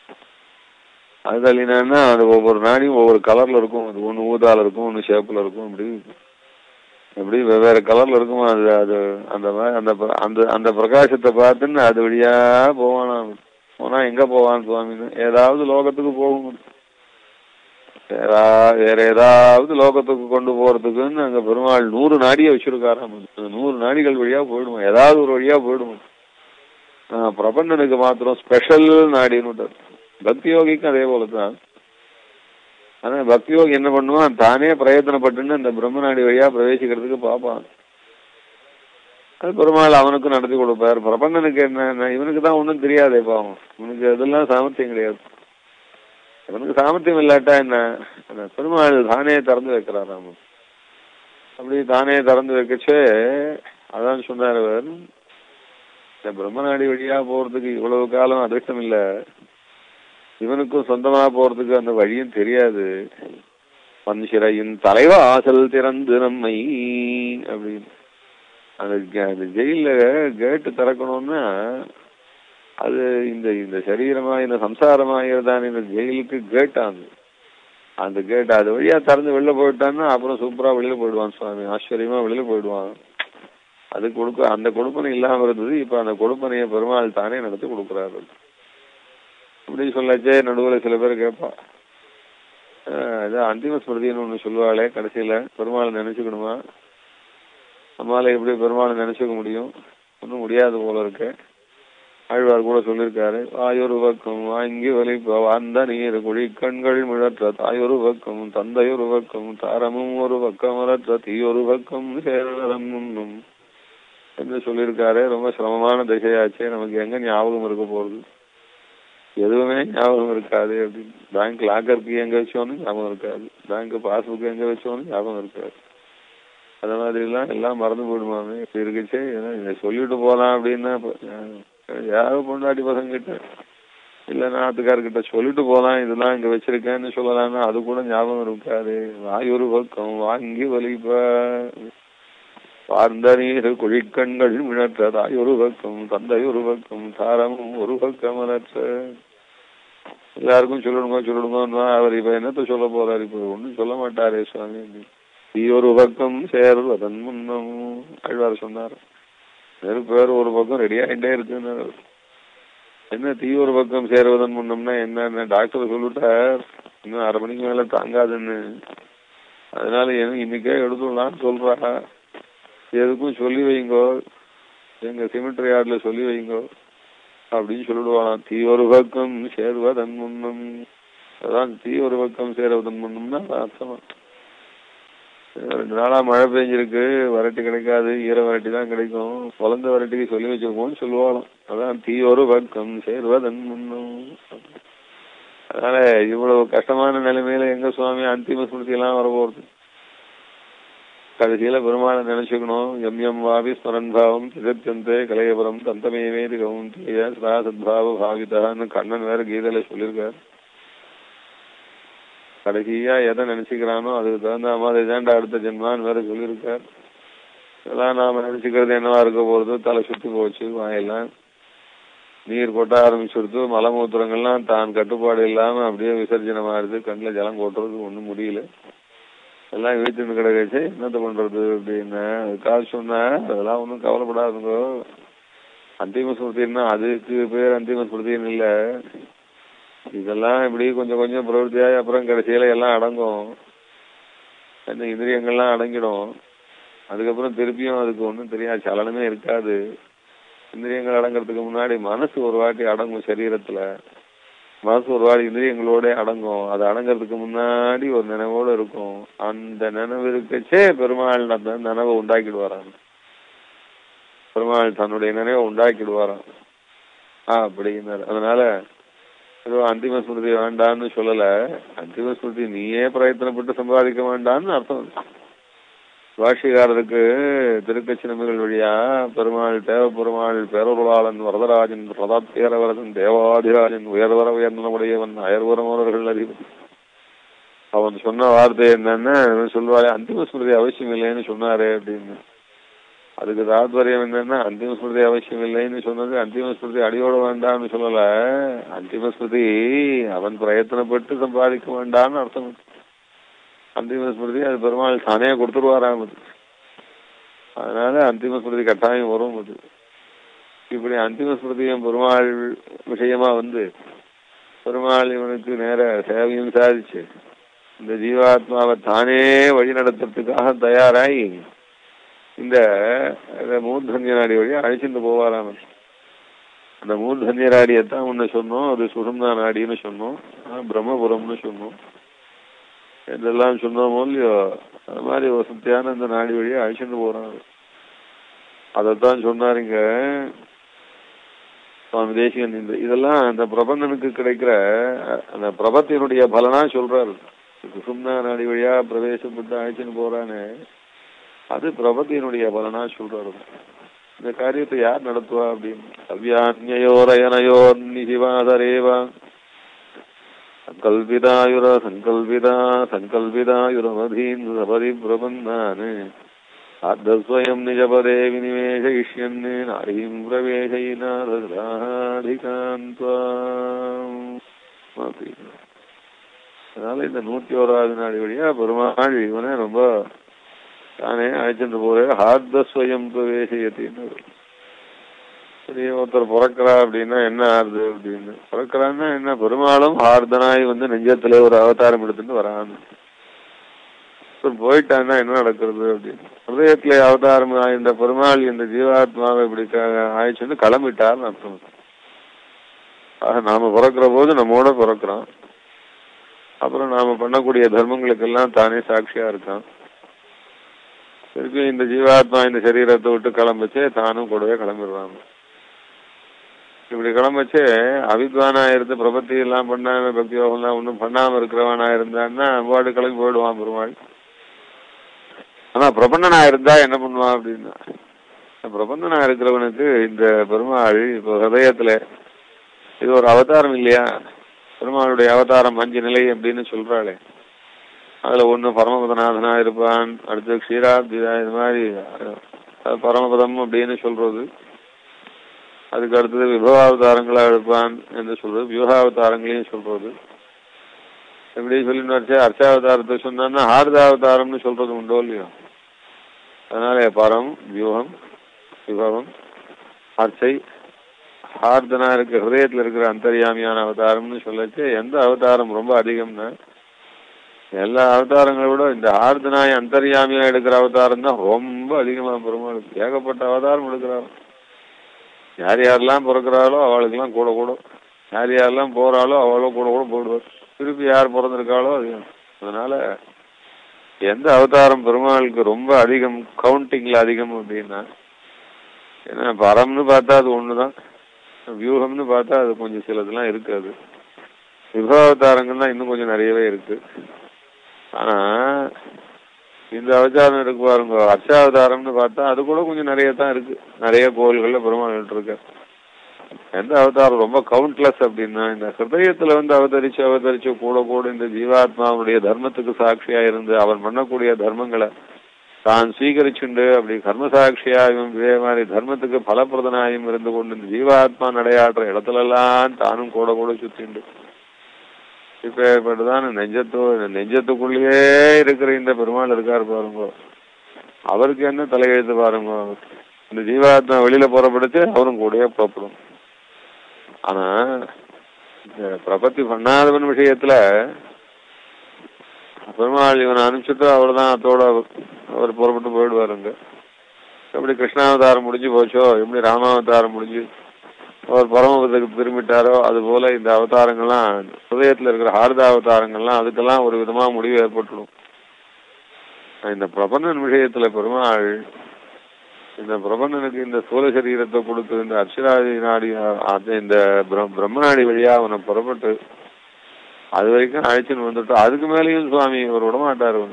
அது தள்ளினான்னா அது ஒவ்வொரு நாடியும் ஒவ்வொரு கலர்ல இருக்கும் அது ஒண்ணு ஊதால இருக்கும் ஒண்ணு ஷேப்ல இருக்கும் அப்படி எப்படி வெவ்வேறு கலர்ல இருக்குமா அது அது அந்த மாதிரி அந்த பிர- அந்த அந்த பிரகாசத்தை பார்த்துன்னு அது வழியா போவானா அவன். போனா எங்க போவான் சுவாமின்னு ஏதாவது லோகத்துக்கு போகும் வேற வேற ஏதாவது லோகத்துக்கு கொண்டு போறதுக்குன்னு அங்க பெருமாள் நூறு நாடியை வச்சிருக்காராம் அந்த நூறு நாடிகள் வழியா போயிடுமா ஏதாவது ஒரு வழியா போயிடுமா ஆஹ் பிரபந்தனுக்கு மாத்திரம் ஸ்பெஷல் நாடின்னு விட்டார். பக்தி யோகிக்கும் அதே போலதான் ஆனா பக்தி யோகி என்ன பண்ணுவான் தானே பிரயத்தனப்பட்டுன்னு அந்த பிரம்ம நாடி வழியா பிரவேசிக்கிறதுக்கு பார்ப்பான் அது பெருமாள் அவனுக்கும் நடத்தி கொடுப்பார் பிரபந்தனுக்கு என்ன இவனுக்கு தான் ஒன்றும் தெரியாதே பாவம் இவனுக்கு அதெல்லாம் சாமர்த்தியம் கிடையாது இவனுக்கு சாமர்த்தியம் இல்லாட்டா என்ன அந்த பெருமாள் தானே திறந்து வைக்கிறாராம் அப்படி தானே திறந்து வைக்கச்சே அதான் சொன்னார் அவர் இந்த பிரம்மநாடி வழியா போறதுக்கு இவ்வளவு காலம் அதிர்ஷ்டம் இல்ல இவனுக்கும் சொந்தமா போறதுக்கு அந்த வழியும் தெரியாது பன்சிறையின் தலைவாசல் திறந்து நம்மை அப்படின்னு அந்த கே- அந்த ஜெயில கேட்டு திறக்கணும்னா அது இந்த இந்த சரீரமா இந்த சம்சாரமாகிறதான இந்த ஜெயிலுக்கு கேட்டாங்க அந்த கேட் அது வழியா திறந்து வெளில போயிட்டான்னா அப்புறம் சூப்பரா வெளியில போயிடுவான் சுவாமி ஆச்சரியமா வெளியில போயிடுவான் அது கொடுக்க அந்த கொடுப்பனை இல்லாம இருந்தது இப்ப அந்த கொடுப்பனையை பெருமாள் தானே நடத்தி கொடுக்குறாரு அப்படி சொல்லச்சே நடுவில் சில பேர் கேட்பா ஆஹ் இதான் அந்திம ஸ்மிருதின்னு ஒண்ணு சொல்லுவாளே கடைசியில பெருமாளை நினைச்சுக்கணுமா நம்மளால எப்படி பெருமாளை நினைச்சுக்க முடியும் ஒன்றும் முடியாது போல இருக்கு ஆழ்வார் கூட சொல்லியிருக்காரு ஆயொரு பக்கம் வாங்கி வலிப்ப அந்த நீர் குழி கண்கள் முழற்ற தாயொரு பக்கம் தந்தையொரு பக்கம் தாரமும் ஒரு பக்கம் அறற்ற தீயொரு பக்கம் சேரதம் முன்னும் என்று சொல்லியிருக்காரு ரொம்ப சிரமமான திசையாச்சே நமக்கு எங்க ஞாபகம் இருக்க போகுது எதுவுமே ஞாபகம் இருக்காது அப்படின்னு பேங்க் லாக்கருக்கு எங்க வச்சோன்னு ஞாபகம் இருக்காது பேங்க் பாஸ்புக் எங்க வச்சோன்னு ஞாபகம் இருக்காது அந்த மாதிரி எல்லாம் எல்லாம் மறந்து போயிடுமாமே இப்படி இருக்குச்சே ஏன்னா இதை சொல்லிட்டு போலாம் அப்படின்னா இப்ப, அஹ், யாரோ பொண்டாட்டி பசங்க கிட்ட இல்ல நாட்டுக்காரர்கிட்ட சொல்லிட்டு போலாம் இதெல்லாம் இங்க வச்சிருக்கேன்னு சொல்லலாம்னா அது கூட ஞாபகம் இருக்காது வாய் ஒரு பக்கம் வாங்கி வலிப்ப பார்ந்த நீர் குழிக்கண்கள் மிழற்ற தாய் ஒரு பக்கம் தந்தை ஒரு பக்கம் தாரமும் ஒரு பக்கம் அலற்ற எல்லாருக்கும் சொல்லணுங்க சொல்லணுங்க அவர் இப்ப என்னத்த சொல்ல போறாரு இப்ப ஒண்ணும் சொல்ல மாட்டாரே சுவாமி தீ ஒரு பக்கம் சேர்வதன் முன்னம் ஆழ்வார் சொன்னார் நெருப்பு வேற ஒரு பக்கம் ரெடி ஆகிட்டே இருக்குன்னு என்ன தீ ஒரு பக்கம் சேருவதன் முன்னம்னா என்ன டாக்டர் சொல்லிட்டார் இன்னும் அரை மணிக்கு மேல தாங்காதுன்னு அதனால எனக்கு இன்னைக்கே எடுத்துடலாம்னு சொல்றா எதுக்கும் சொல்லி வைங்கோ எங்க சிமெண்ட்ரி யார்ட்ல சொல்லி வைங்கோ அப்படின்னு சொல்லிடுவாளாம் தீ ஒரு பக்கம் சேருவதன் முன்னம் அதான் தீ ஒரு பக்கம் சேருவதன் முன்னம்னா அதான் அர்த்தமா ரெண்டு நாளா மழை பெஞ்சிருக்கு வரட்டி கிடைக்காது ஈர வரட்டி தான் கிடைக்கும் குழந்த வரட்டிக்கு சொல்லி வச்சிருக்கோம்னு சொல்லுவாளாம் அதான் தீ ஒரு பக்கம் சேருவதன் முன்னம் அதனால இவ்வளவு கஷ்டமான நிலைமையில எங்க சுவாமி அந்திம ஸ்மிருதி எல்லாம் வரப்போறது கடைசியில பெருமாளை நினைச்சுக்கணும் எம் எம் வாவி ஸ்மரன் பாவம் திகத்தியந்தே கலையபுரம் தந்தமேவேதி கவுந்திய சதா சத்பாவ பாவிதான்னு கண்ணன் வேற கீதையில சொல்லியிருக்காரு கடைசியா எதை நினைச்சுக்கிறானோ அதுக்கு தகுந்த மாதிரி தாண்டா அடுத்த ஜென்மான்னு வேற சொல்லியிருக்கார் இதெல்லாம் நாம நினைச்சுக்கிறது என்னவா இருக்க போறது தலை சுத்தி போச்சு வாயெல்லாம் நீர் கொட்ட ஆரம்பிச்சுடுத்து மலமூத்திரங்கள்லாம் தான் கட்டுப்பாடு இல்லாம அப்படியே விசர்ஜனம் ஆறுது கண்ணில் ஜலம் கொட்டுறது ஒண்ணும் முடியல எல்லாம் வீட்டுன்னு கிடக்கச்சு என்னத்த பண்றது அப்படின்னு அதுக்காக சொன்ன அதெல்லாம் ஒன்றும் கவலைப்படாதுங்க அந்திம ஸ்மிருதின்னா அதுக்கு பேர் அந்திம ஸ்மிருதின்னு இல்ல இதெல்லாம் இப்படி கொஞ்சம் கொஞ்சம் பிரவருத்தியாகி அப்புறம் கடைசியில எல்லாம் அடங்கும் இந்த இந்திரியங்கள்லாம் அடங்கிடும் அதுக்கப்புறம் திருப்பியும் அதுக்கு ஒன்றும் தெரியாது சலனமே இருக்காது இந்திரியங்கள் அடங்கிறதுக்கு முன்னாடி மனசு ஒரு வாட்டி அடங்கும் சரீரத்துல மனசு ஒரு வாட்டி இந்திரியங்களோட அடங்கும் அது அடங்கிறதுக்கு முன்னாடி ஒரு நினைவோட இருக்கும் அந்த நினைவு இருக்கச்சே பெருமாள் அந்த நினைவை உண்டாக்கிடுவாராம் பெருமாள் தன்னுடைய நினைவை உண்டாக்கிடுவாராம் ஆ அப்படின்னாரு அதனால ஏதோ அந்திம ஸ்மிருதி வேண்டான்னு சொல்லல அந்திம ஸ்மிருதி நீயே பிரயத்தனப்பட்டு சம்பாதிக்க வேண்டான்னு அர்த்தம் பாஷிகாரருக்கு திருக்கச்சினமிகள் வழியா பெருமாள் தேவ பெருமாள் பேரொருளாளன் வரதராஜன் பிரதாத்தேரவரதன் தேவாதிராஜன் உயர்வர உயர்ந்தனுடையவன் அயர்வரமோனர்கள் அதிபதி அவன் சொன்ன வார்த்தை என்னன்னு சொல்லுவாரே அந்திம ஸ்மிருதி அவசியம் இல்லைன்னு சொன்னாரே அப்படின்னு அதுக்கு தாத்பரியம் என்னன்னா அந்திம ஸ்மிருதி அவசியம் இல்லைன்னு சொன்னது அந்திம ஸ்மிருதி அடியோட வேண்டாம்னு சொல்லல அந்திம ஸ்மிருதி அவன் பிரயத்தனப்பட்டு சம்பாதிக்க வேண்டாம்னு அர்த்தம் அந்திம ஸ்மிருதி அது பெருமாள் தானே கொடுத்துருவாராம் அது அதனால அந்திம ஸ்மிருதி கட்டாயம் வரும் அது இப்படி அந்திம ஸ்மிருதியும் பெருமாள் விஷயமா வந்து பெருமாள் இவனுக்கு நேர சேவையும் சாதிச்சு இந்த ஜீவாத்மாவை தானே வழி நடத்துறதுக்காக தயாராகி இந்த மூர்தன்ய நாடி வழியா அழைச்சிட்டு போவாராம் அந்த மூர்தன்ய நாடியத்தான் முன்ன சொன்னோம் அது சுஷும்னா நாடின்னு சொன்னோம் பிரம்மபுரம்னு சொன்னோம் இதெல்லாம் சொன்னோமோ இல்லையோ அது மாதிரி வசதியான இந்த நாடி வழியா அழைச்சிட்டு போறாங்க அதைத்தான் சொன்னாருங்க சுவாமி தேசிகன் இந்த இதெல்லாம் அந்த பிரபந்தனுக்கு கிடைக்கிற அந்த பிரபத்தினுடைய பலனா சொல்றாரு சும்னா நாடி வழியா பிரவேசப்பட்டு அழைச்சின்னு போறானே அது பிரபத்தினுடைய பலனா சொல்றாரு இந்த காரியத்தை யார் நடத்துவா அப்படின்னு கவ்யான்யோரயனயோர் நிசிவாதரேவா சங்கல்பிதாயுர சங்கல்பிதா சங்கல்பிதாயுரமதீன் சபதி பிரபன்னான் ஆத்தஸ்வயம் நிஜபதே வினிவேஷயிஷ்யன் நாரீம் பிரவேசயினாதிகாந்த்வாம் அதனால இந்த நூத்தி ஓராவது நாடி வழியா பெருமாள் இவனே ரொம்ப தானே அழைச்சிட்டு போற ஹார்தஸ்வயம் பிரவேசயத்தின்னு சரி ஒருத்தர் பிறக்கிறா அப்படின்னா என்ன ஆறுது அப்படின்னு பிறக்கிறான்னா என்ன பெருமாளும் ஹார்தனாய் வந்து நெஞ்சத்துல ஒரு அவதாரம் எடுத்துட்டு வரான்னு போயிட்டான்னா என்ன நடக்கிறது அப்படின்னு ஹிருதயத்துல அவதாரம் இந்த பெருமாள் இந்த ஜீவாத்மாவை இப்படி ஆயிடுச்சுன்னு கிளம்பிட்டார்னு அர்த்தம் ஆக நாம பிறக்கிற போது நம்மோட பிறக்கிறோம் அப்புறம் நாம பண்ணக்கூடிய தர்மங்களுக்கெல்லாம் தானே சாட்சியா இருக்கான் திருப்பி இந்த ஜீவாத்மா இந்த சரீரத்தை விட்டு கிளம்பிச்சே தானும் கூடவே கிளம்பிடுறாங்க இப்படி கிளம்பிச்சு அவித்வானா இருந்து பிரபத்தி எல்லாம் பண்ணாம பக்தி யோகம்லாம் ஒன்றும் பண்ணாம இருக்கிறவனா இருந்தான்னா வாடு கிளம்பி போயிடுவான் பெருமாள் ஆனா பிரபந்தனா இருந்தா என்ன பண்ணுவான் அப்படின்னா பிரபந்தனா இருக்கிறவனுக்கு இந்த பெருமாள் இப்போ ஹதயத்துல இது ஒரு அவதாரம் இல்லையா பெருமாளுடைய அவதாரம் அஞ்சு நிலை அப்படின்னு சொல்றாளே அதுல ஒண்ணு பரமபதநாதனா இருப்பான் அடுத்து க்ஷீராப்திதா இது மாதிரி பரமபதம் அப்படின்னு சொல்றது அதுக்கு அடுத்தது விபவாவதாரங்களா எடுப்பான் என்று சொல்றது வியூகாவதாரங்களையும் சொல்றது எப்படி சொல்லிட்டு வச்சு அர்ச்சாவதாரத்தை சொன்னா ஹார்தாவதாரம்னு சொல்றது உண்டோ இல்லையோ அதனால பரம் வியூகம் விபவம் அர்ச்சை ஹார்தனா இருக்க ஹிருதயத்துல இருக்கிற அந்தரியாமியான அவதாரம்னு சொல்லச்சு எந்த அவதாரம் ரொம்ப அதிகம்னா எல்லா அவதாரங்களை விட இந்த ஆர்தனாய் அந்தர்யாமியா எடுக்கிற அவதாரம் தான் ரொம்ப அதிகமா பெருமாள் ஏகப்பட்ட அவதாரம் எடுக்கிறார் யார் யாரெல்லாம் பிறக்கிறாளோ அவளுக்கெல்லாம் கூட கூட யார் யாரெல்லாம் போறாளோ அவளோ கூட கூட போடுவார் திருப்பி யார் பிறந்திருக்காளோ அது அதனால எந்த அவதாரம் பெருமாளுக்கு ரொம்ப அதிகம் கவுண்டிங்ல அதிகம் அப்படின்னா ஏன்னா பரம்னு பார்த்தா அது ஒண்ணுதான் வியூகம்னு பார்த்தா அது கொஞ்சம் சிலதெல்லாம் இருக்காது விபவாவதாரங்கள் தான் இன்னும் கொஞ்சம் நிறையவே இருக்கு ஆனா இந்த அவதாரம் இருக்கு பாருங்க அர்ச்சாவதாரம்னு பார்த்தா அது கூட கொஞ்சம் நிறைய தான் இருக்கு நிறைய கோவில்கள்ல பெருமாள் இருக்கு எந்த அவதாரம் ரொம்ப கவுண்ட்லெஸ் அப்படின்னா இந்த ஹிருதயத்துல வந்து அவதரிச்சு அவதரிச்சு கூட கூட இந்த ஜீவாத்மாவுடைய தர்மத்துக்கு சாட்சியா இருந்து அவன் பண்ணக்கூடிய தர்மங்களை தான் ஸ்வீகரிச்சுண்டு அப்படி கர்ம சாட்சியாயும் இதே மாதிரி தர்மத்துக்கு பலப்பிரதனாயும் இருந்து கொண்டு இந்த ஜீவாத்மா நடையாடுற இடத்துல எல்லாம் தானும் கூட கூட சுத்திண்டு இப்ப இப்படிதான் நெஞ்சத்து நெஞ்சத்துக்குள்ளேயே இருக்கிற இந்த பெருமாள் இருக்காரு பாருங்க அவருக்கு என்ன தலையெழுத்து பாருங்க இந்த ஜீவாத்மா வெளியில புறப்படுத்து அவரும் கூடயே புறப்படும் ஆனா இந்த பிரபத்தி பண்ணாதவன் விஷயத்துல பெருமாள் இவனை அனுப்பிச்சுட்டு அவ்வளவுதான் அதோட அவர் புறப்பட்டு போயிடுவாருங்க எப்படி கிருஷ்ணாவதாரம் முடிஞ்சு போச்சோ எப்படி ராமாவதாரம் முடிஞ்சு அவர் பரமபதத்துக்கு திரும்பிட்டாரோ அது போல இந்த அவதாரங்கள்லாம் ஹிருதயத்துல இருக்கிற ஹாரத அவதாரங்கள்லாம் அதுக்கெல்லாம் ஒரு விதமா முடிவு ஏற்பட்டுடும் இந்த பிரபந்தன் விஷயத்துல பெருமாள் இந்த பிரபந்தனுக்கு இந்த சோழ சரீரத்தை கொடுத்து இந்த அர்ச்சராதி நாடி அது இந்த பிரம்- பிரம்மநாடி வழியா அவனை புறப்பட்டு அது வரைக்கும் அழைச்சின்னு வந்துட்டு அதுக்கு மேலேயும் சுவாமி இவர் விடமாட்டார் இவன்.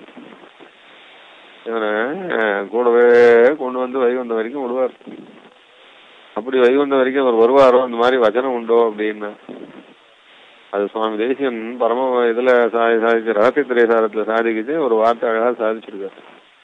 இவனை அஹ், கூடவே கொண்டு வந்து வைகுந்த வரைக்கும் விடுவார் அப்படி வைகுந்த வரைக்கும் அவர் வருவாரோ அந்த மாதிரி வச்சனம் உண்டோ அப்படின்னு அது சுவாமி தேசியன் பரம இதுல சா- சாதிச்சு ரகசியத்திரேசாரத்துல சாதிக்கிச்சு ஒரு வார்த்தை அழகா சாதிச்சிருக்காரு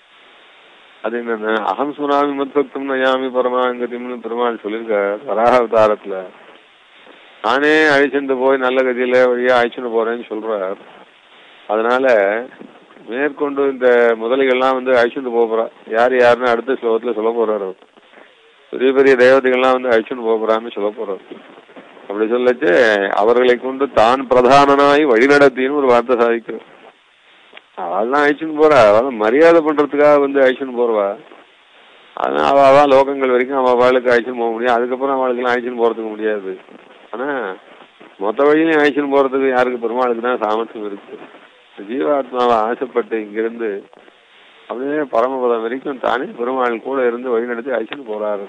அது என்னன்னா அகம் சுனாமி மத்பக்தம் நயாமி பரமாங்கதிம்னு பெருமாள் சொல்லியிருக்கார் வராகாவதாரத்துல நானே அழிச்சுட்டு போய் நல்ல கதியில வழியா அழிச்சுட்டு போறேன்னு சொல்றார் அதனால மேற்கொண்டு இந்த முதலிகள்லாம் வந்து அழிச்சுட்டு போக போறா யார் யாருன்னு அடுத்த ஸ்லோகத்துல சொல்ல போறாரு அவர். பெரிய பெரிய தேவதைகள்லாம் வந்து அழிச்சுட்டு போக போறான்னு சொல்ல போறாரு அப்படி சொல்லச்சு அவர்களை கொண்டு தான் பிரதானனாய் வழிநடத்தின்னு ஒரு வார்த்தை சாதிக்கிறார் அவள்லாம் அழிச்சுன்னு போறா அவள் மரியாதை பண்றதுக்காக வந்து அழிச்சுன்னு போறவா அதனால அவ அவ லோகங்கள் வரைக்கும் அவ அவளுக்கு அழிச்சுன்னு போக முடியும் அதுக்கப்புறம் அவளுக்கெல்லாம் அழிச்சுன்னு போறதுக்கு முடியாது ஆனா மொத்த வழியிலையும் அழிச்சுன்னு போறதுக்கு யாருக்கு பெருமாளுக்கு தான் சாமர்த்தியம் இருக்கு ஜீவாத்மாவை ஆசைப்பட்டு இங்கிருந்து அப்படியே பரமபதம் வரைக்கும் தானே பெருமாள் கூட இருந்து வழிநடத்தி அழிச்சுன்னு போறாரு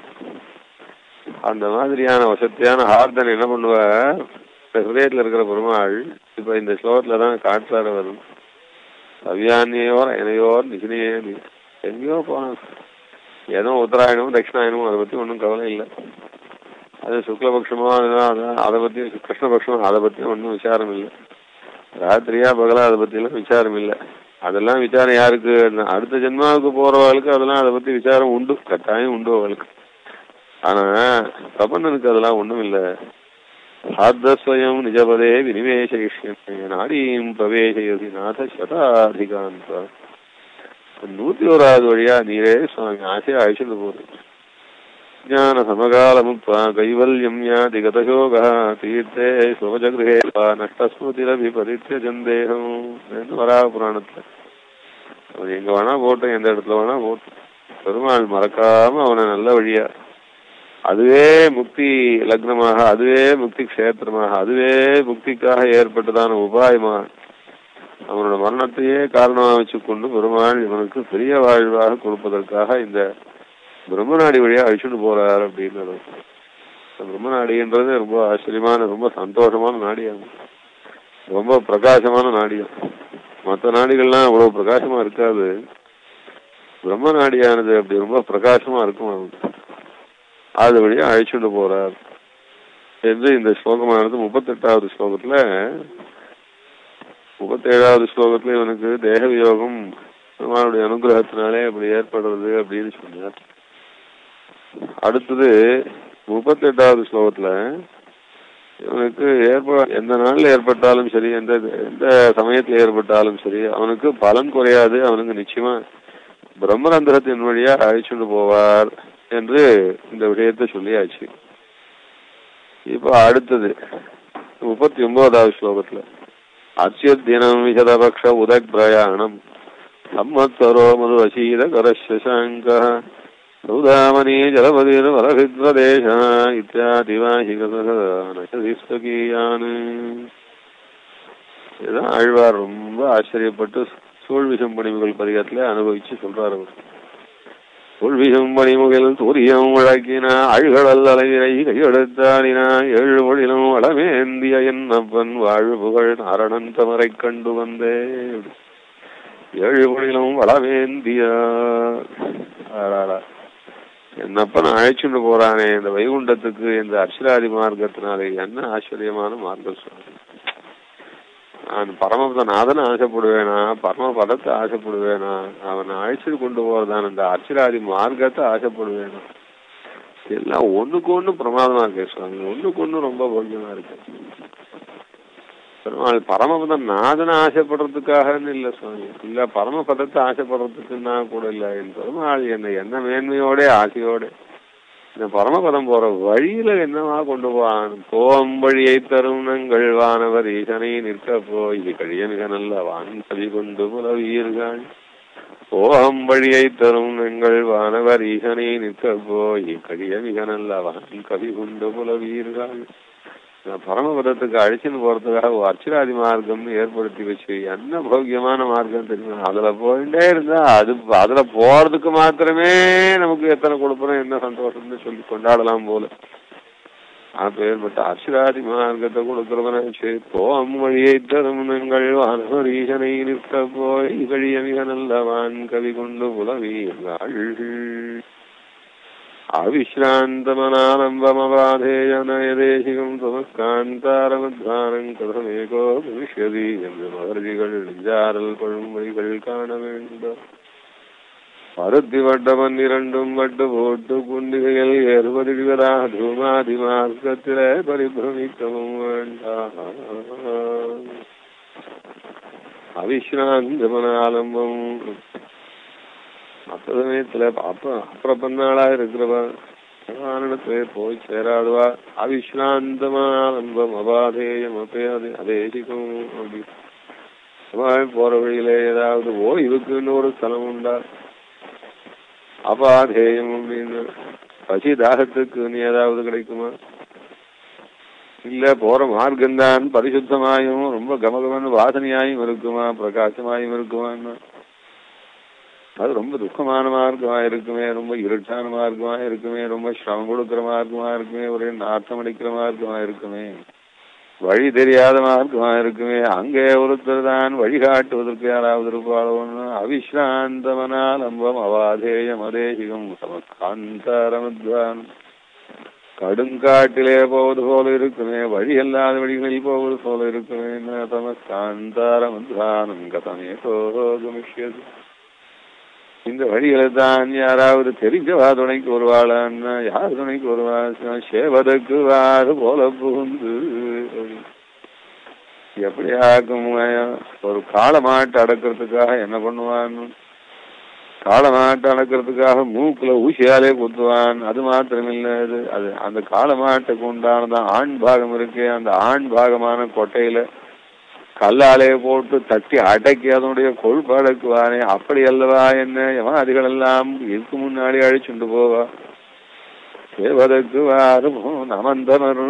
அந்த மாதிரியான வசதியான ஹார்தன் என்ன பண்ணுவார் இந்த ஹிருதயத்துல இருக்கிற பெருமாள் இப்ப இந்த ஸ்லோகத்துல தான் காட்டுறாரு வரும் அவியானியோர் அயனையோர் நிசினியே எங்கேயோ போனோம் ஏதோ உத்தராயணமும் தட்சிணாயனமும் அதை பத்தி ஒன்றும் கவலை இல்லை அது சுக்லபக்ஷமோ அதுதான் அதான் அதை பத்தி கிருஷ்ணபக்ஷமோ அதை பத்தி ஒன்றும் விசாரம் இல்லை ராத்திரியா பகலா அதை பத்தி எல்லாம் விசாரம் இல்லை அதெல்லாம் விசாரம் யாருக்கு அடுத்த ஜென்மாவுக்கு போறவர்களுக்கு அதெல்லாம் அதை பத்தி விசாரம் உண்டு கட்டாயம் உண்டு அவளுக்கு ஆனா பிரபந்தனுக்கு அதெல்லாம் ஒண்ணும் இல்ல சாத்தஸ்வயம் நிஜபதே வினிவேசயிஷ்யமே நாடீம் பிரவேசயசி நாத சதாதிகாந்த நூத்தி ஓராவது வழியா நீரே சுவாமி ஆசையா அழிச்சுட்டு போகுது ஞான சமகாலமுக்வா கைவல்யம் யாதி கதசோக தீர்த்தே சுவஜகிரே வா நஷ்டஸ்மிருதிரபி பரித்தியஜந்தேகம் என்று வராக புராணத்துல அவன் எங்க வேணா போட்டோம் எந்த இடத்துல வேணா போட்டோம் பெருமாள் மறக்காம அவனை நல்ல வழியா அதுவே முக்தி லக்னமாக அதுவே முக்தி கஷேத்திரமாக அதுவே முக்திக்காக ஏற்பட்டதான உபாயமாக அவனோட மரணத்தையே காரணமாக வச்சுக்கொண்டு பெருமாள் இவனுக்கு பெரிய வாழ்வாக கொடுப்பதற்காக இந்த பிரம்மநாடி வழியா அழிச்சுட்டு போறார் அப்படின்னு பிரம்மநாடின்றது ரொம்ப ஆச்சரியமான ரொம்ப சந்தோஷமான நாடியாகும் ரொம்ப பிரகாசமான நாடியம் மற்ற நாடிகள்லாம் அவ்வளவு பிரகாசமா இருக்காது பிரம்ம நாடியானது அப்படி ரொம்ப பிரகாசமா இருக்கும் அவனுக்கு அது வழியா அழிச்சுட்டு போறார் என்று இந்த ஸ்லோகமானது முப்பத்தெட்டாவது ஸ்லோகத்துல முப்பத்தேழாவது ஸ்லோகத்துல இவனுக்கு தேக வியோகம் பெருமாளுடைய அனுகிரகத்தினாலே அப்படி ஏற்படுறது அப்படின்னு சொன்னார் அடுத்தது முப்பத்தெட்டாவது ஸ்லோகத்துல இவனுக்கு ஏற்ப எந்த நாள்ல ஏற்பட்டாலும் சரி எந்த எந்த சமயத்துல ஏற்பட்டாலும் சரி அவனுக்கு பலன் குறையாது அவனுக்கு நிச்சயமா பிரம்மரந்திரத்தின் வழியா அழைச்சுட்டு போவார் என்று இந்த விஷயத்தை சொல்லியாச்சு இப்ப அடுத்தது முப்பத்தி ஒன்பதாவது ஸ்லோகத்துல அச்சியத்தினம் விசதபக்ஷ உதக் பிரயாணம் சம்மத்சரோ மதுரசீத கரசசாங்க சௌதாமணி ஜலபதிர் வரபித்ரதேச இத்தியாதி வாசிகீயான் இதுதான் ஆழ்வார் ரொம்ப ஆச்சரியப்பட்டு சூழ்விசம் பணிவுகள் பதிகத்துல அனுபவிச்சு சொல்றாரு அவர் உள்விசும் பணிமுகில் சூரியம் வழக்கின அழுகடல் அலைவிரை கையெடுத்தாடின ஏழு மொழிலும் வளமேந்திய என்னப்பன் வாழ்வு புகழ் நாரணன் தமரை கண்டு வந்தே ஏழு மொழியிலும் வளவேந்தியா அடாடா. என்னப்ப நான் அழைச்சுட்டு போறானே இந்த வைகுண்டத்துக்கு இந்த அர்ச்சராதி மார்க்கத்தினாலே என்ன ஆச்சரியமான மார்க்கம் சுவாமி நான் பரமபத நாதனை ஆசைப்படுவேனா பரம பதத்தை ஆசைப்படுவேனா அவனை அழைச்சிட்டு கொண்டு போறதான இந்த அர்ச்சராதி மார்க்கத்தை ஆசைப்படுவேனா எல்லாம் ஒண்ணுக்கு ஒண்ணு பிரமாதமா இருக்கு சுவாமி ஒண்ணுக்கு ஒண்ணு ரொம்ப போக்கியமா இருக்கு பெருமாள் பரமபதம் நாதனை ஆசைப்படுறதுக்காகன்னு இல்ல சுவாமி இல்ல பரமபதத்தை ஆசைப்படுறதுக்குன்னா கூட இல்ல என் பெருமாள் என்ன என்ன மேன்மையோட ஆசையோட இந்த பரமபதம் போற வழியில என்னவா கொண்டு போவான் போம் வழியை தரும் நங்கள் வானவர் ஈசனை நிற்க போய் கழிய மிக நல்ல வான் கவி கொண்டு புலவீர்கள் போம் வழியை தரும் நங்கள் வானவர் ஈசனை நிற்க போய் கழிய மிக நல்ல வான் கவி கொண்டு புலவீர்கள் நான் பரமபதத்துக்கு அழைச்சின்னு போறதுக்காக ஒரு அர்ச்சராதி மார்க்கம்னு ஏற்படுத்தி வச்சு என்ன போக்கியமான மார்க்கம் தெரியுமா அதுல போயிட்டே இருந்தா அது அதுல போறதுக்கு மாத்திரமே நமக்கு எத்தனை கொடுப்போம் என்ன சந்தோஷம்னு சொல்லி கொண்டாடலாம் போல அப்பேற்பட்ட அர்ச்சராதி மார்க்கத்தை கொடுக்கிறவனாச்சு போம் வழியை தரும் நீங்கள் வானவர் ஈசனை நிற்க போய் கழிய மிக நல்லவான் கவி கொண்டு புலவீர்கள் அவிശ്രാന്തമനാലംബമവാധേയനയദേശികം തമസ്കാന്താരമധ്വാനം കഥമേകോ ഭവിഷ്യതി എന്ന് മഹർജികൾ നെഞ്ചാറൽ പഴുമൊഴികൾ കാണ വേണ്ട பருத்தி வட்ட பன்னிரண்டும் வட்டு போட்டு குண்டிகைகள் ஏறுவதிழ்வதா தூமாதி மார்க்கத்திலே பரிபிரமிக்கவும் வேண்டாம் அவிஸ்ராந்தமனாலம்பம் மற்ற சமயத்துல அப்ப அப்புறப்பன்னாளா இருக்கிறவா பகவானிடத்திலே போய் சேராதுவா அவிஸ்ராந்தமானம்பம் அபாதேயம் அப்பே அது அதேசிக்கும் அப்படி பகவான் போற வழியிலே ஏதாவது ஓய்வுக்குன்னு ஒரு ஸ்தலம் உண்டா அபாதேயம் அப்படின்னு பசி தாகத்துக்கு நீ ஏதாவது கிடைக்குமா இல்ல போற மார்க்கம்தான் பரிசுத்தமாயும் ரொம்ப கமகமன்னு வாசனையாயும் இருக்குமா பிரகாசமாயும் இருக்குமான்னு அது ரொம்ப துக்கமான மார்க்கமா இருக்குமே ரொம்ப இருட்டான மார்க்கமா இருக்குமே ரொம்ப சிரமம் கொடுக்கிற மார்க்கமா இருக்குமே ஒரே நாட்டம் அடிக்கிற மார்க்கமா இருக்குமே வழி தெரியாத மார்க்கமா இருக்குமே அங்கே ஒருத்தர் தான் வழிகாட்டுவதற்கு யாராவது இருப்பாளோன்னு அவிஸ்ராந்தமனால் அம்பம் அவாதேயம் அதேசிகம் சமஸ்காந்தாரமத்வான் கடுங்காட்டிலே போவது போல இருக்குமே வழி அல்லாத வழிகளில் போவது போல இருக்குமே தமஸ்காந்தாரமத்வானம் கதமே கமிஷ்யது இந்த வழிகளை தான் யாராவது தெரிஞ்சவா துணைக்கு வருவாளான்னா யார் துணைக்கு வருவா சேவதற்கு வாறு போல புகுந்து எப்படி ஆக்கும் ஒரு காளை மாட்டு அடக்கிறதுக்காக என்ன பண்ணுவான் காளை மாட்டு அடக்கிறதுக்காக மூக்குல ஊசியாலே குத்துவான் அது மாத்திரமில்ல அது அது அந்த காளை மாட்டுக்கு உண்டானதான் ஆண் பாகம் இருக்கு அந்த ஆண் பாகமான கொட்டையில கல்லாலே போட்டு தட்டி அடக்கி அதனுடைய கொழுப்பு அடக்குவானே அப்படி அல்லவா என்ன யமாதிகள் எல்லாம் இதுக்கு முன்னாடி அழிச்சுண்டு போவா சேவதற்கு வாரும் நமந்தனர்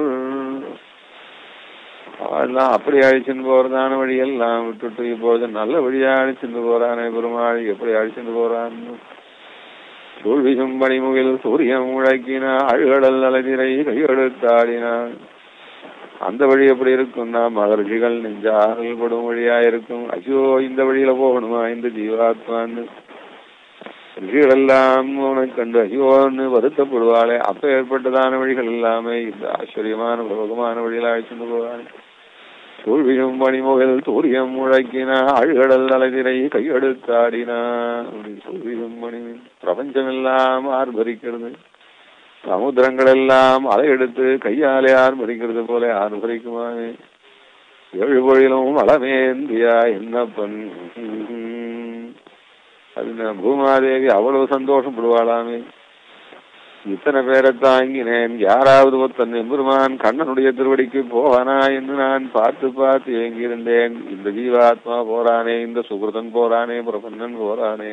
எல்லாம் அப்படி அழிச்சுட்டு போறதான வழி எல்லாம் விட்டுட்டு இப்போது நல்ல வழியா அழிச்சுட்டு போறானே பெருமாள் எப்படி அழிச்சுட்டு போறான்னு சூழ்விசும் பணிமுகில் சூரியன் முழக்கினா அழுகடல் அலதிரை கையெழுத்தாடினான் அந்த வழி எப்படி இருக்கும்னா மகர்ஷிகள் நெஞ்சாரல் படும் வழியா இருக்கும் ஐயோ இந்த வழியில போகணுமா இந்த ஜீவாத்மான்னு ரிஷிகள் எல்லாம் உனக்கு கண்டு ஐயோன்னு வருத்தப்படுவாளே அப்ப ஏற்பட்டதான வழிகள் எல்லாமே இந்த ஆச்சரியமான பிரபகமான வழியில அழைச்சுட்டு போவானே தோல்வியும் பணிமுகல் சூரியம் முழக்கினா அழுகடல் அலைதிரை கையெடுத்தாடினா அப்படி தோல்வியும் பணி பிரபஞ்சம் எல்லாம் ஆர்ப்பரிக்கிறது சமுத்திரங்கள் எல்லாம் அலையெடுத்து கையாலே ஆர்ப்பரிக்கிறது போல ஆர்ப்பரிக்குமாவே ஏழு பொழிலும் வளமேந்தியா என்னப்பன் அது பூமாதேவி அவ்வளவு சந்தோஷப்படுவாளாமே இத்தனை பேரை தாங்கினேன் யாராவது ஒருத்தன் எம்பெருமான் கண்ணனுடைய திருவடிக்கு போவானா என்று நான் பார்த்து பார்த்து ஏங்கியிருந்தேன் இந்த ஜீவாத்மா போறானே இந்த சுகிருதன் போறானே பிரபன்னன் போறானே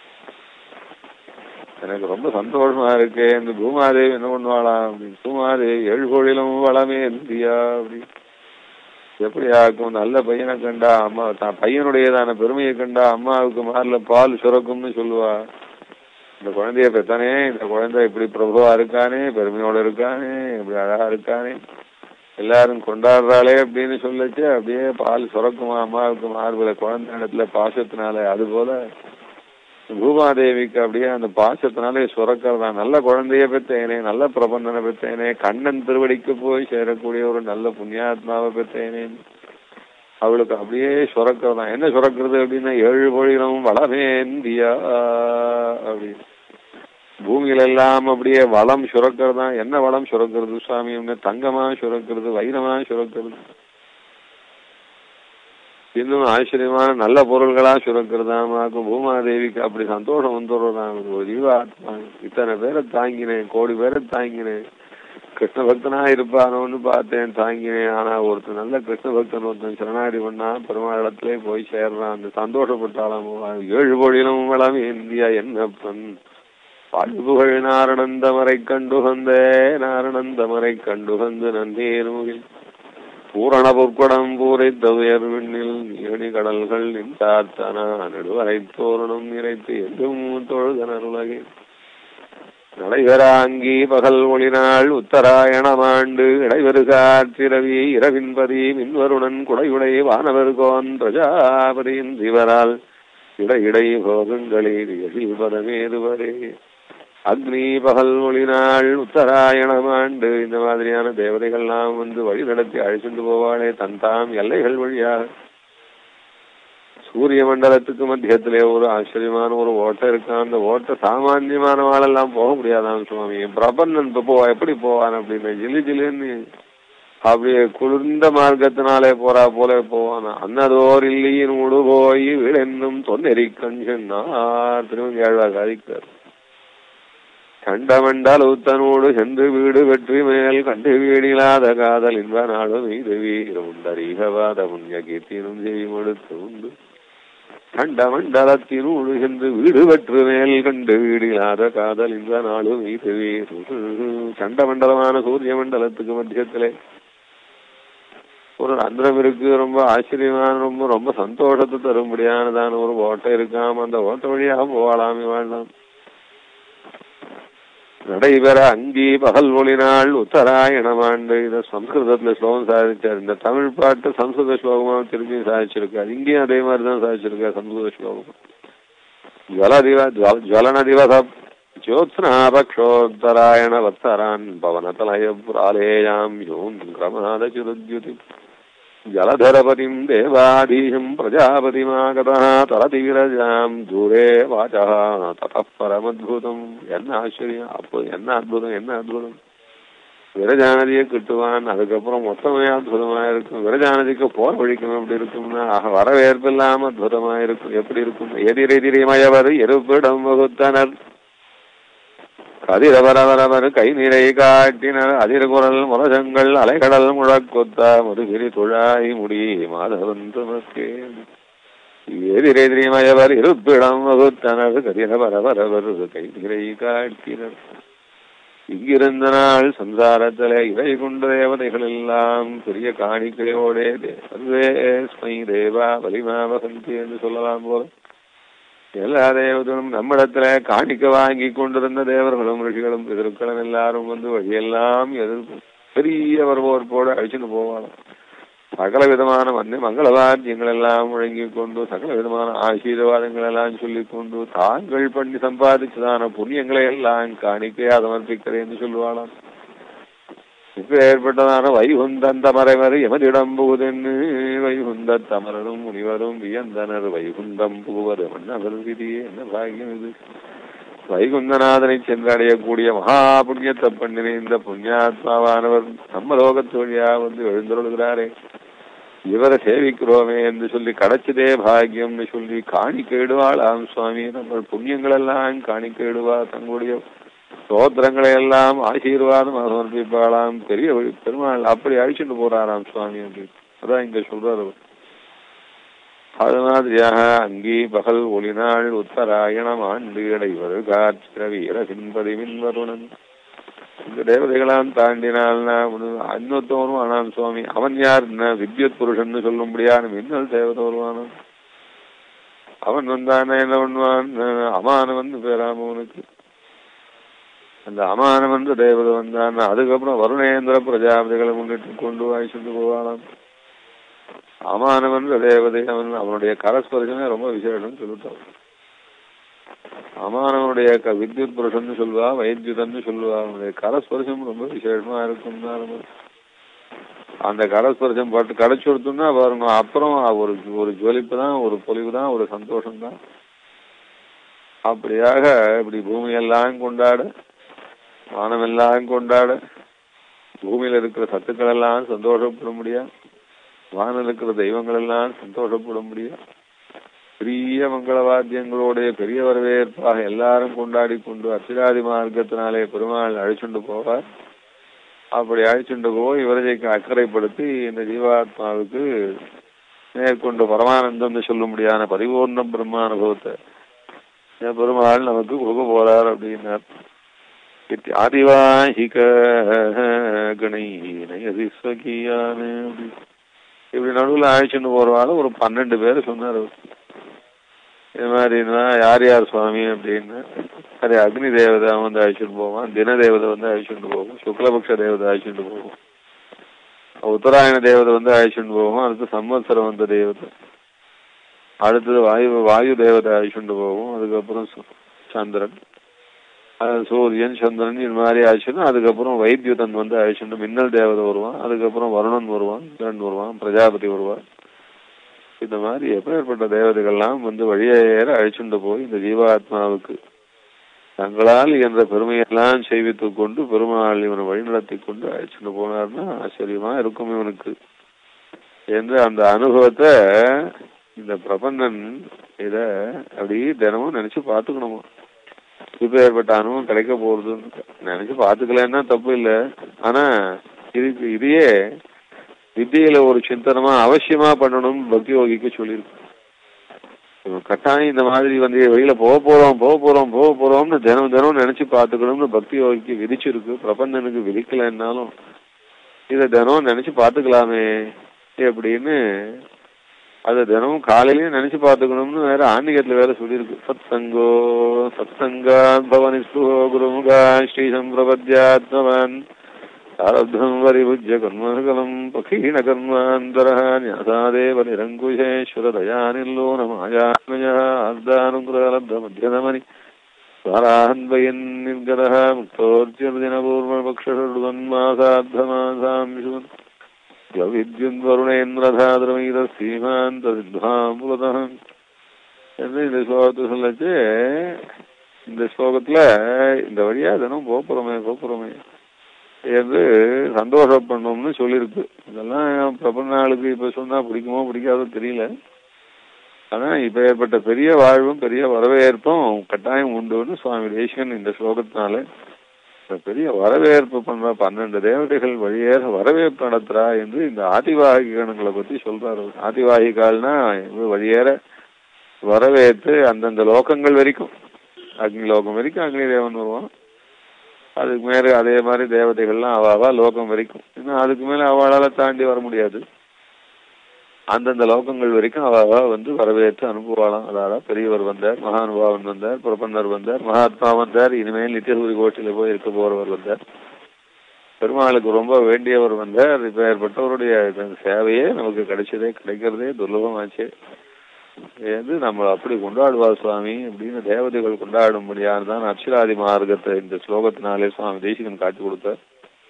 எனக்கு ரொம்ப சந்தோஷமா இருக்கு இந்த பூமாதேவி என்ன பண்ணுவாளாம் அப்படின்னு பூமாதேவி ஏழு கோழிலும் வளமே இந்தியா அப்படி எப்படி ஆக்கும் நல்ல பையனை கண்டா அம்மா தான் பையனுடையதான பெருமையை கண்டா அம்மாவுக்கு மாறல பால் சுரக்கும்னு சொல்லுவா இந்த குழந்தைய பெத்தானே இந்த குழந்தை இப்படி பிரபுவா இருக்கானே பெருமையோட இருக்கானே இப்படி அழகா இருக்கானே எல்லாரும் கொண்டாடுறாளே அப்படின்னு சொல்லிச்சு அப்படியே பால் சுரக்குமா அம்மாவுக்கு மார்புல குழந்தை இடத்துல பாசத்தினால அது போல பூமாதேவிக்கு அப்படியே அந்த பாசத்தினாலே சுரக்கிறதா நல்ல குழந்தைய பெற்றேனே நல்ல பிரபந்தனை பெற்றேனே கண்ணன் திருவடிக்கு போய் சேரக்கூடிய ஒரு நல்ல புண்ணியாத்மாவை பெற்றேனே அவளுக்கு அப்படியே சுரக்கிறதா என்ன சுரக்கிறது அப்படின்னா ஏழு பொழிலும் வளமேந்தியா அப்படின்னு பூமியில எல்லாம் அப்படியே வளம் சுரக்கிறதா என்ன வளம் சுரக்கிறது சுவாமி தங்கமா சுரக்கிறது வைரமா சுரக்கிறது இன்னும் ஆச்சரியமான நல்ல பொருள்களா சுரக்கிறதாமாக்கும் பூமாதேவிக்கு அப்படி சந்தோஷம் வந்துடுறதாம் ஒரு ஜீவாத்மா இத்தனை பேரை தாங்கினேன் கோடி பேரை தாங்கினேன் கிருஷ்ண பக்தனா இருப்பானோன்னு பார்த்தேன் தாங்கினேன் ஆனா ஒருத்தன் நல்ல கிருஷ்ண பக்தன் ஒருத்தன் சரணாடி பண்ணா பெருமாளத்திலே போய் சேர்றான் அந்த சந்தோஷப்பட்டாலும் ஏழு பொழிலும் வளம் இந்தியா என்னப்பன் பாழ்புகழ் நாரணந்தமரை கண்டுகந்தே நாரணந்தமரை கண்டுகந்து நந்தீர் முகில் பூரண பொற்கடம் பூரைத்த உயர் விண்ணில் ஏணி கடல்கள் நின்றார்த்தனா நடுவரை தோரணம் நிறைத்து எங்கும் தொழுதனர் உலகில் நடைபெறாங்கி பகல் ஒளிநாள் உத்தராயணமாண்டு இடைவரு காற்றிரவி இரவின்பதி மின்வருணன் குடையுடை வானவர்கோன் பிரஜாபதியின் சிவரால் இடையிடை போகங்களில் எழில்பதமேதுவரே அக்னி பகல் ஒளிநாள் உத்தராயணமாண்டு இந்த மாதிரியான தேவதைகள்லாம் வந்து வழி நடத்தி அழைச்சிட்டு போவாளே தன் தாம் எல்லைகள் வழியாக சூரிய மண்டலத்துக்கு மத்தியத்திலே ஒரு ஆச்சரியமான ஒரு ஓட்டை இருக்கா அந்த ஓட்டை சாமான்யமானவாளெல்லாம் போக முடியாதாம் சுவாமி பிரபன்னன் இப்போ போவா எப்படி போவான் அப்படின்னு ஜிலி ஜிலின்னு அப்படியே குளிர்ந்த மார்க்கத்தினாலே போறா போல போவான் அன்னதோர் இல்லையின் முழு போய் வீடென்னும் தொன்னெறிக்கண் சொன்னார் திருமங்கி ஆழ்வார் சாதிக்கார் கண்டமண்டால் உத்தனோடு சென்று வீடு வெற்றி மேல் கண்டு வீடிலாத காதல் இன்ப நாடும் இது வீரமுண்டரீகவாத புண்ணிய கீர்த்தினும் செய்மடுத்து உண்டு கண்டமண்டலத்தினோடு சென்று வீடு வெற்று மேல் கண்டு வீடிலாத காதல் இன்ப நாளும் இது வீர் கண்டமண்டலமான சூரிய மண்டலத்துக்கு மத்தியத்திலே ஒரு ரந்திரம் இருக்கு ரொம்ப ஆச்சரியமான ரொம்ப ரொம்ப சந்தோஷத்தை தரும்படியானதான ஒரு ஓட்டை இருக்காம அந்த ஓட்ட வழியாக போகலாம் வாழலாம் நடைபெற அங்கி பகல் ஒளிநாள் உத்தராயணமாண்டு இதை சம்ஸ்கிருதத்துல ஸ்லோகம் சாதிச்சார் இந்த தமிழ் பாட்டு சம்ஸ்கிருத ஸ்லோகமா திரும்பி சாதிச்சிருக்காரு இங்கேயும் அதே மாதிரிதான் சாதிச்சிருக்காரு சம்ஸ்கிருத ஸ்லோகம் ஜல திவ ஜலன திவச ஜோத்ஸ்னாபக்ஷோத்தராயண வத்சரான் பவனதலய புராலேயாம் யோம் கிரமாத சிருத்யுதி ஜலதரபதிம் தேவாதீஷம் பிரஜாபதிமாகதா தரதி விரஜாம் தூரே வாச்சா தத பரமத்புதம் என்ன ஆச்சரியம் அப்போ என்ன அற்புதம் என்ன அற்புதம் விரஜானதியை கிட்டுவான் அதுக்கப்புறம் மொத்தமே அற்புதமா இருக்கும் விரஜானதிக்கு போர் வழிக்கும் எப்படி இருக்கும்னா வரவேற்பு இல்லாம அற்புதமா இருக்கும் எப்படி இருக்கும் எதிரெதிரிமயவர் இருப்பிடம் வகுத்தனர் கதிரவரவரவர் கை நிறை காட்டினர் அதிர்குரல் முரசங்கள் அலைகடல் முழக்கொத்த முதுகிரி துழாய் முடி மாதவன் துமக்கே எதிரெதிரிமயவர் இருப்பிடம் வகுத்தனர் கதிரவரவரவர் கை நிறை காட்டினர் இங்கிருந்த நாள் சம்சாரத்திலே இவை கொண்ட தேவதைகள் எல்லாம் பெரிய காணிக்கையோடே சர்வேஸ்மை தேவா வலிமா வசந்தி என்று சொல்லலாம் போல எல்லா தேவர்களும் நம்மிடத்துல காணிக்க வாங்கி கொண்டிருந்த தேவர்களும் ரிஷிகளும் எதிர்க்களும் எல்லாரும் வந்து வழியெல்லாம் எதிர்ப்பு பெரிய வரவோர்ப்போடு அழிச்சுட்டு போவாங்க சகல விதமான மன்ன மங்களவாத்தியங்கள் எல்லாம் முழங்கி கொண்டு சகல விதமான ஆசீர்வாதங்கள் எல்லாம் சொல்லிக் கொண்டு தாங்கள் பண்ணி சம்பாதிச்சதான புண்ணியங்களை எல்லாம் காணிக்கையா சமர்ப்பிக்கிறேன் என்று சொல்லுவாளாம் இப்ப ஏற்பட்டதான வைகுந்தன் தமரைவர் எமதிடம் புகுதென்னு வைகுந்த தமரரும் முனிவரும் வியந்தனர் வைகுந்தம் புகுவது மன்னவர் விதியே என்ன பாகியம் இது வைகுந்தநாதனை சென்றடையக்கூடிய மகா புண்ணியத்தை பண்ணின இந்த புண்ணியாத்மாவானவர் நம்ம லோகத்து வழியா வந்து எழுந்தருளுகிறாரே இவரை சேவிக்கிறோமே என்று சொல்லி கிடைச்சதே பாகியம்னு சொல்லி காணிக்கையிடுவாளாம் சுவாமி நம்ம புண்ணியங்கள் எல்லாம் காணிக்கையிடுவா தங்களுடைய ஸ்தோத்திரங்களை எல்லாம் ஆசீர்வாதம் சமர்ப்பிப்பாளாம் பெரிய பெருமாள் அப்படி அழிச்சுட்டு போறாராம் சுவாமி அப்படின்னு அதான் இங்க சொல்றாரு அது மாதிரியாக அங்கி பகல் ஒளிநாள் உத்தராயணம் ஆண்டு இடைவர் காற்ற வீர பின்பதி மின்வருணன் இந்த தேவதைகளாம் தாண்டினால்னா இன்னொருத்தன் வருவானாம் சுவாமி அவன் யார் என்ன வித்யுத் புருஷன் சொல்லும்படியான மின்னல் தேவதை வருவானான் அவன் வந்தானே என்ன பண்ணுவான் அமான வந்து பேராம அவனுக்கு அந்த அமானம் என்ற தேவதை வந்தான் அதுக்கப்புறம் வருணேந்திர பிரஜாபதிகளை முன்னிட்டு கொண்டு வாய்ச்சிட்டு போவானாம் அமானம் என்ற தேவதை அவன் அவனுடைய கரஸ்பரிசமே ரொம்ப விசேஷம் சொல்லிட்டான் அமானவனுடைய க வித்யுத் புருஷன் சொல்லுவா வைத்தியுதன்னு சொல்லுவா அவனுடைய கரஸ்பரிசம் ரொம்ப விசேஷமா இருக்கும் அந்த கரஸ்பரிசம் பட்டு கடைச்சு கொடுத்தோம்னா பாருங்க அப்புறம் ஒரு ஒரு ஜொலிப்பு தான் ஒரு பொலிவு தான் ஒரு சந்தோஷம் தான் அப்படியாக இப்படி பூமியெல்லாம் கொண்டாட வானமெல்லாம் கொண்டாட பூமியில இருக்கிற சத்துக்கள் எல்லாம் சந்தோஷப்பட முடியாது வானில் இருக்கிற தெய்வங்கள் எல்லாம் சந்தோஷப்பட முடியாது பெரிய மங்கள வாத்தியங்களோடைய பெரிய வரவேற்பாக எல்லாரும் கொண்டாடி கொண்டு அச்சிராதி மார்க்கத்தினாலே பெருமாள் அழைச்சுண்டு போவார் அப்படி அழைச்சுண்டு போய் இவரை அக்கறைப்படுத்தி இந்த ஜீவாத்மாவுக்கு மேற்கொண்டு பரமானந்தம் சொல்ல முடியாத பரிபூர்ணம் பிரம்மானுபவத்தை பெருமாள் நமக்கு கொடுக்க போறார் அப்படின்னார் ஆதிவாஹிக கணீனயதி ஸ்வகியானு இப்படி நடுவில் அழைச்சுட்டு போறவாள் ஒரு பன்னெண்டு பேர் சொன்னார் இது மாதிரினா யார் யார் சுவாமி அப்படின்னு அது அக்னி தேவதை வந்து அழைச்சிட்டு போவான் தின தேவதை வந்து அழைச்சிட்டு போகும் சுக்லபக்ஷ தேவதை அழைச்சிட்டு போகும் உத்தராயண தேவதை வந்து அழைச்சிட்டு போகும் அடுத்து சம்வத்சரம் வந்த தேவதை அடுத்தது வாயு வாயு தேவதை அழைச்சிட்டு போகும் அதுக்கப்புறம் சந்திரன் சூரியன் சந்திரன் இது மாதிரி ஆச்சுன்னா அதுக்கப்புறம் வைத்தியுதன் வந்து அழைச்சிட்டு மின்னல் தேவதை வருவான் அதுக்கப்புறம் வருணன் வருவான் இந்திரன் வருவான் பிரஜாபதி வருவான் இந்த மாதிரி எப்பேற்பட்ட தேவதைகள்லாம் வந்து வழியேற அழைச்சுண்டு போய் இந்த ஜீவாத்மாவுக்கு தங்களால் என்ற பெருமையெல்லாம் செய்வித்து கொண்டு பெருமாள் இவனை வழிநடத்தி கொண்டு அழைச்சுட்டு போனார்னா ஆச்சரியமா இருக்கும் இவனுக்கு என்று அந்த அனுபவத்தை இந்த பிரபந்தன் இத அப்படி தினமும் நினைச்சு பாத்துக்கணுமா இப்ப ஏற்பட்ட அனுபவம் கிடைக்க போறதுன்னு நினைச்சு பாத்துக்கலன்னா தப்பு இல்லை ஆனா இதுக்கு இதையே வித்தியில ஒரு சிந்தனமா அவசியமா பண்ணணும் பக்தி யோகிக்கு சொல்லியிருக்கு கட்டாயம் இந்த மாதிரி வந்து வெளியில போக போறோம் போக போறோம் போக போறோம்னு தினம் தினம் நினைச்சு பாத்துக்கணும்னு பக்தி யோகிக்கு விதிச்சிருக்கு பிரபந்தனுக்கு விதிக்கலைன்னாலும் இத தினம் நினைச்சு பாத்துக்கலாமே அப்படின்னு அது தினமும் காலையிலயும் நினைச்சு பாத்துக்கணும்னு வேற ஆன்மீகத்துல வேற சொல்லியிருக்கு சத்சங்கோ சத்சங்கா பவனி குருமுகா ஸ்ரீ சம்பிரபத்யாத்மவான் ஆரப்தம் வரிபுஜ்ய கர்மகலம் பகீன கர்மாந்தரः न्यासादेव निरङ्कुशेश्वरदयानिर्लोन मायामयः अर्धानुग्रहलब्धमध्यनमनि स्वाराहन्वयन् निर्गतः मुक्तोर्च्यर्दिनपूर्वपक्षषड्वन्मासार्धमासांशु வித்யுன்வருணேந்திரதாதிரமீத ஸ்ரீமாந்த வித்வாமுலதம் என்று இந்த ஸ்லோகத்தை சொல்லச்சு இந்த ஸ்லோகத்துல இந்த வழியா தினம் போப்புறமே போப்புறமே என்று சந்தோஷப்படணும்னு சொல்லியிருக்கு இதெல்லாம் பிரபன்னாளுக்கு இப்ப சொன்னா பிடிக்குமோ பிடிக்காதோ தெரியல ஆனா இப்ப ஏற்பட்ட பெரிய வாழ்வும் பெரிய வரவேற்பும் கட்டாயம் உண்டுன்னு சுவாமி தேசிகன் இந்த ஸ்லோகத்தினால பெரிய வரவேற்பு பண்ற பன்னெண்டு தேவதைகள் வழியேற வரவேற்பு நடத்துறா என்று இந்த ஆதிவாகி கணங்களை பத்தி சொல்றாரு ஆதிவாகிகால்னா வழியேற வரவேற்று அந்தந்த லோகங்கள் வரைக்கும் அக்னி லோகம் வரைக்கும் அக்னி தேவன் வருவான் அதுக்கு மேல அதே மாதிரி தேவதைகள்லாம் அவாவா லோகம் வரைக்கும் இன்னும் அதுக்கு மேல அவளால தாண்டி வர முடியாது அந்தந்த லோகங்கள் வரைக்கும் அவாவா வந்து வரவேற்று அனுப்புவாளாம் அதாவது பெரியவர் வந்தார் மகானுபாவன் வந்தார் பிரபன்னர் வந்தார் மகாத்மா வந்தார் இனிமேல் நித்தியசூரி கோஷ்டியில போய் இருக்க போறவர் வந்தார் பெருமாளுக்கு ரொம்ப வேண்டியவர் வந்தார் இப்ப ஏற்பட்டவருடைய சேவையே நமக்கு கிடைச்சதே கிடைக்கிறதே துர்லபமாச்சு இது நம்ம அப்படி கொண்டாடுவார் சுவாமி அப்படின்னு தேவதைகள் கொண்டாடும்படியாக தான் அக்ஷராதி மார்க்கத்தை இந்த ஸ்லோகத்தினாலே சுவாமி தேசிகன் காட்டி கொடுத்தார்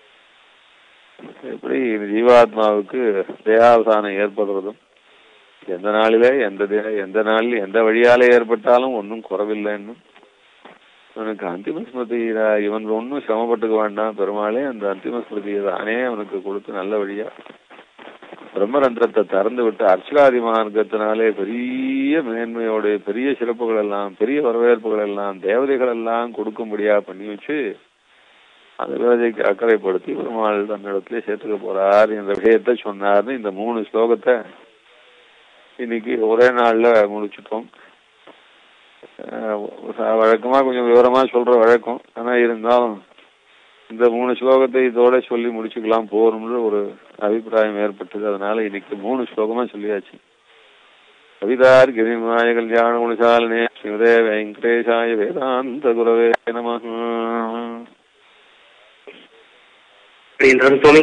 எப்படி ஜீவாத்மாவுக்கு தேகாவசானம் ஏற்படுறதும் எந்த நாளிலே எந்த எந்த நாளில் எந்த வழியால ஏற்பட்டாலும் ஒன்றும் குறவில்லைன்னு அவனுக்கு அந்திம ஸ்மிருதி இவன் ஒன்றும் சிரமப்பட்டுக்க வேண்டாம் பெருமாளே அந்த அந்திம ஸ்மிருதியை தானே அவனுக்கு கொடுத்து நல்ல வழியா பிரம்மரந்திரத்தை திறந்து விட்டு அர்ச்சகாதி மார்க்கத்தினாலே பெரிய மேன்மையோட பெரிய சிறப்புகள் எல்லாம் பெரிய வரவேற்புகள் எல்லாம் தேவதைகள் எல்லாம் கொடுக்கும்படியா பண்ணி வச்சு அந்த வேதைக்கு அக்கறைப்படுத்தி பெருமாள் தன்னிடத்திலே சேர்த்துக்க போறார் என்ற விஷயத்தை சொன்னார்னு இந்த மூணு ஸ்லோகத்தை இன்னைக்கு ஒரே நாள்ல முடிச்சுட்டோம் வழக்கமா கொஞ்சம் விவரமா சொல்ற வழக்கம் ஆனா இருந்தாலும் இந்த மூணு ஸ்லோகத்தை இதோட சொல்லி முடிச்சுக்கலாம் போறோம்னு ஒரு அபிப்பிராயம் ஏற்பட்டது அதனால இன்னைக்கு மூணு ஸ்லோகமா சொல்லியாச்சு கவிதார் கிரிமாய கல்யாண குணசாலினே ஸ்ரீமதே வெங்கடேஷாய வேதாந்த குரவே நம அப்படின்றாரு சுவாமி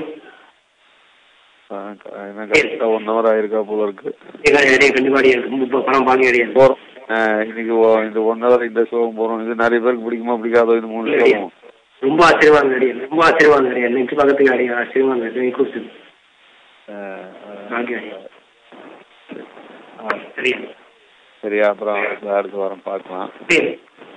என்ன கரெக்டா ஒன் ஹவர் ஆயிருக்கா போல இருக்கு அடியே கண்டிப்பா அடியே ரொம்ப பணம் பாக்கி அடியே போறோம் ஆஹ் இன்னைக்கு ஒ- இந்த ஒன் ஹவர் இந்த ஷோவும் போறோம் இது நிறைய பேருக்கு பிடிக்குமா பிடிக்காதோ இது மூணு ஷோவும் ரொம்ப ஆச்சரியமா இருந்தது அடியே ரொம்ப ஆச்சரியமா இருந்தது அடியே நெஞ்சு பக்கத்துக்கு அடியே ஆச்சரியமா இருந்தது நீ கூப்பிட்டு பாக்கி அடியே சரியா சரியா அப்புறம் அடுத்த வாரம் பார்க்கலாம் சரி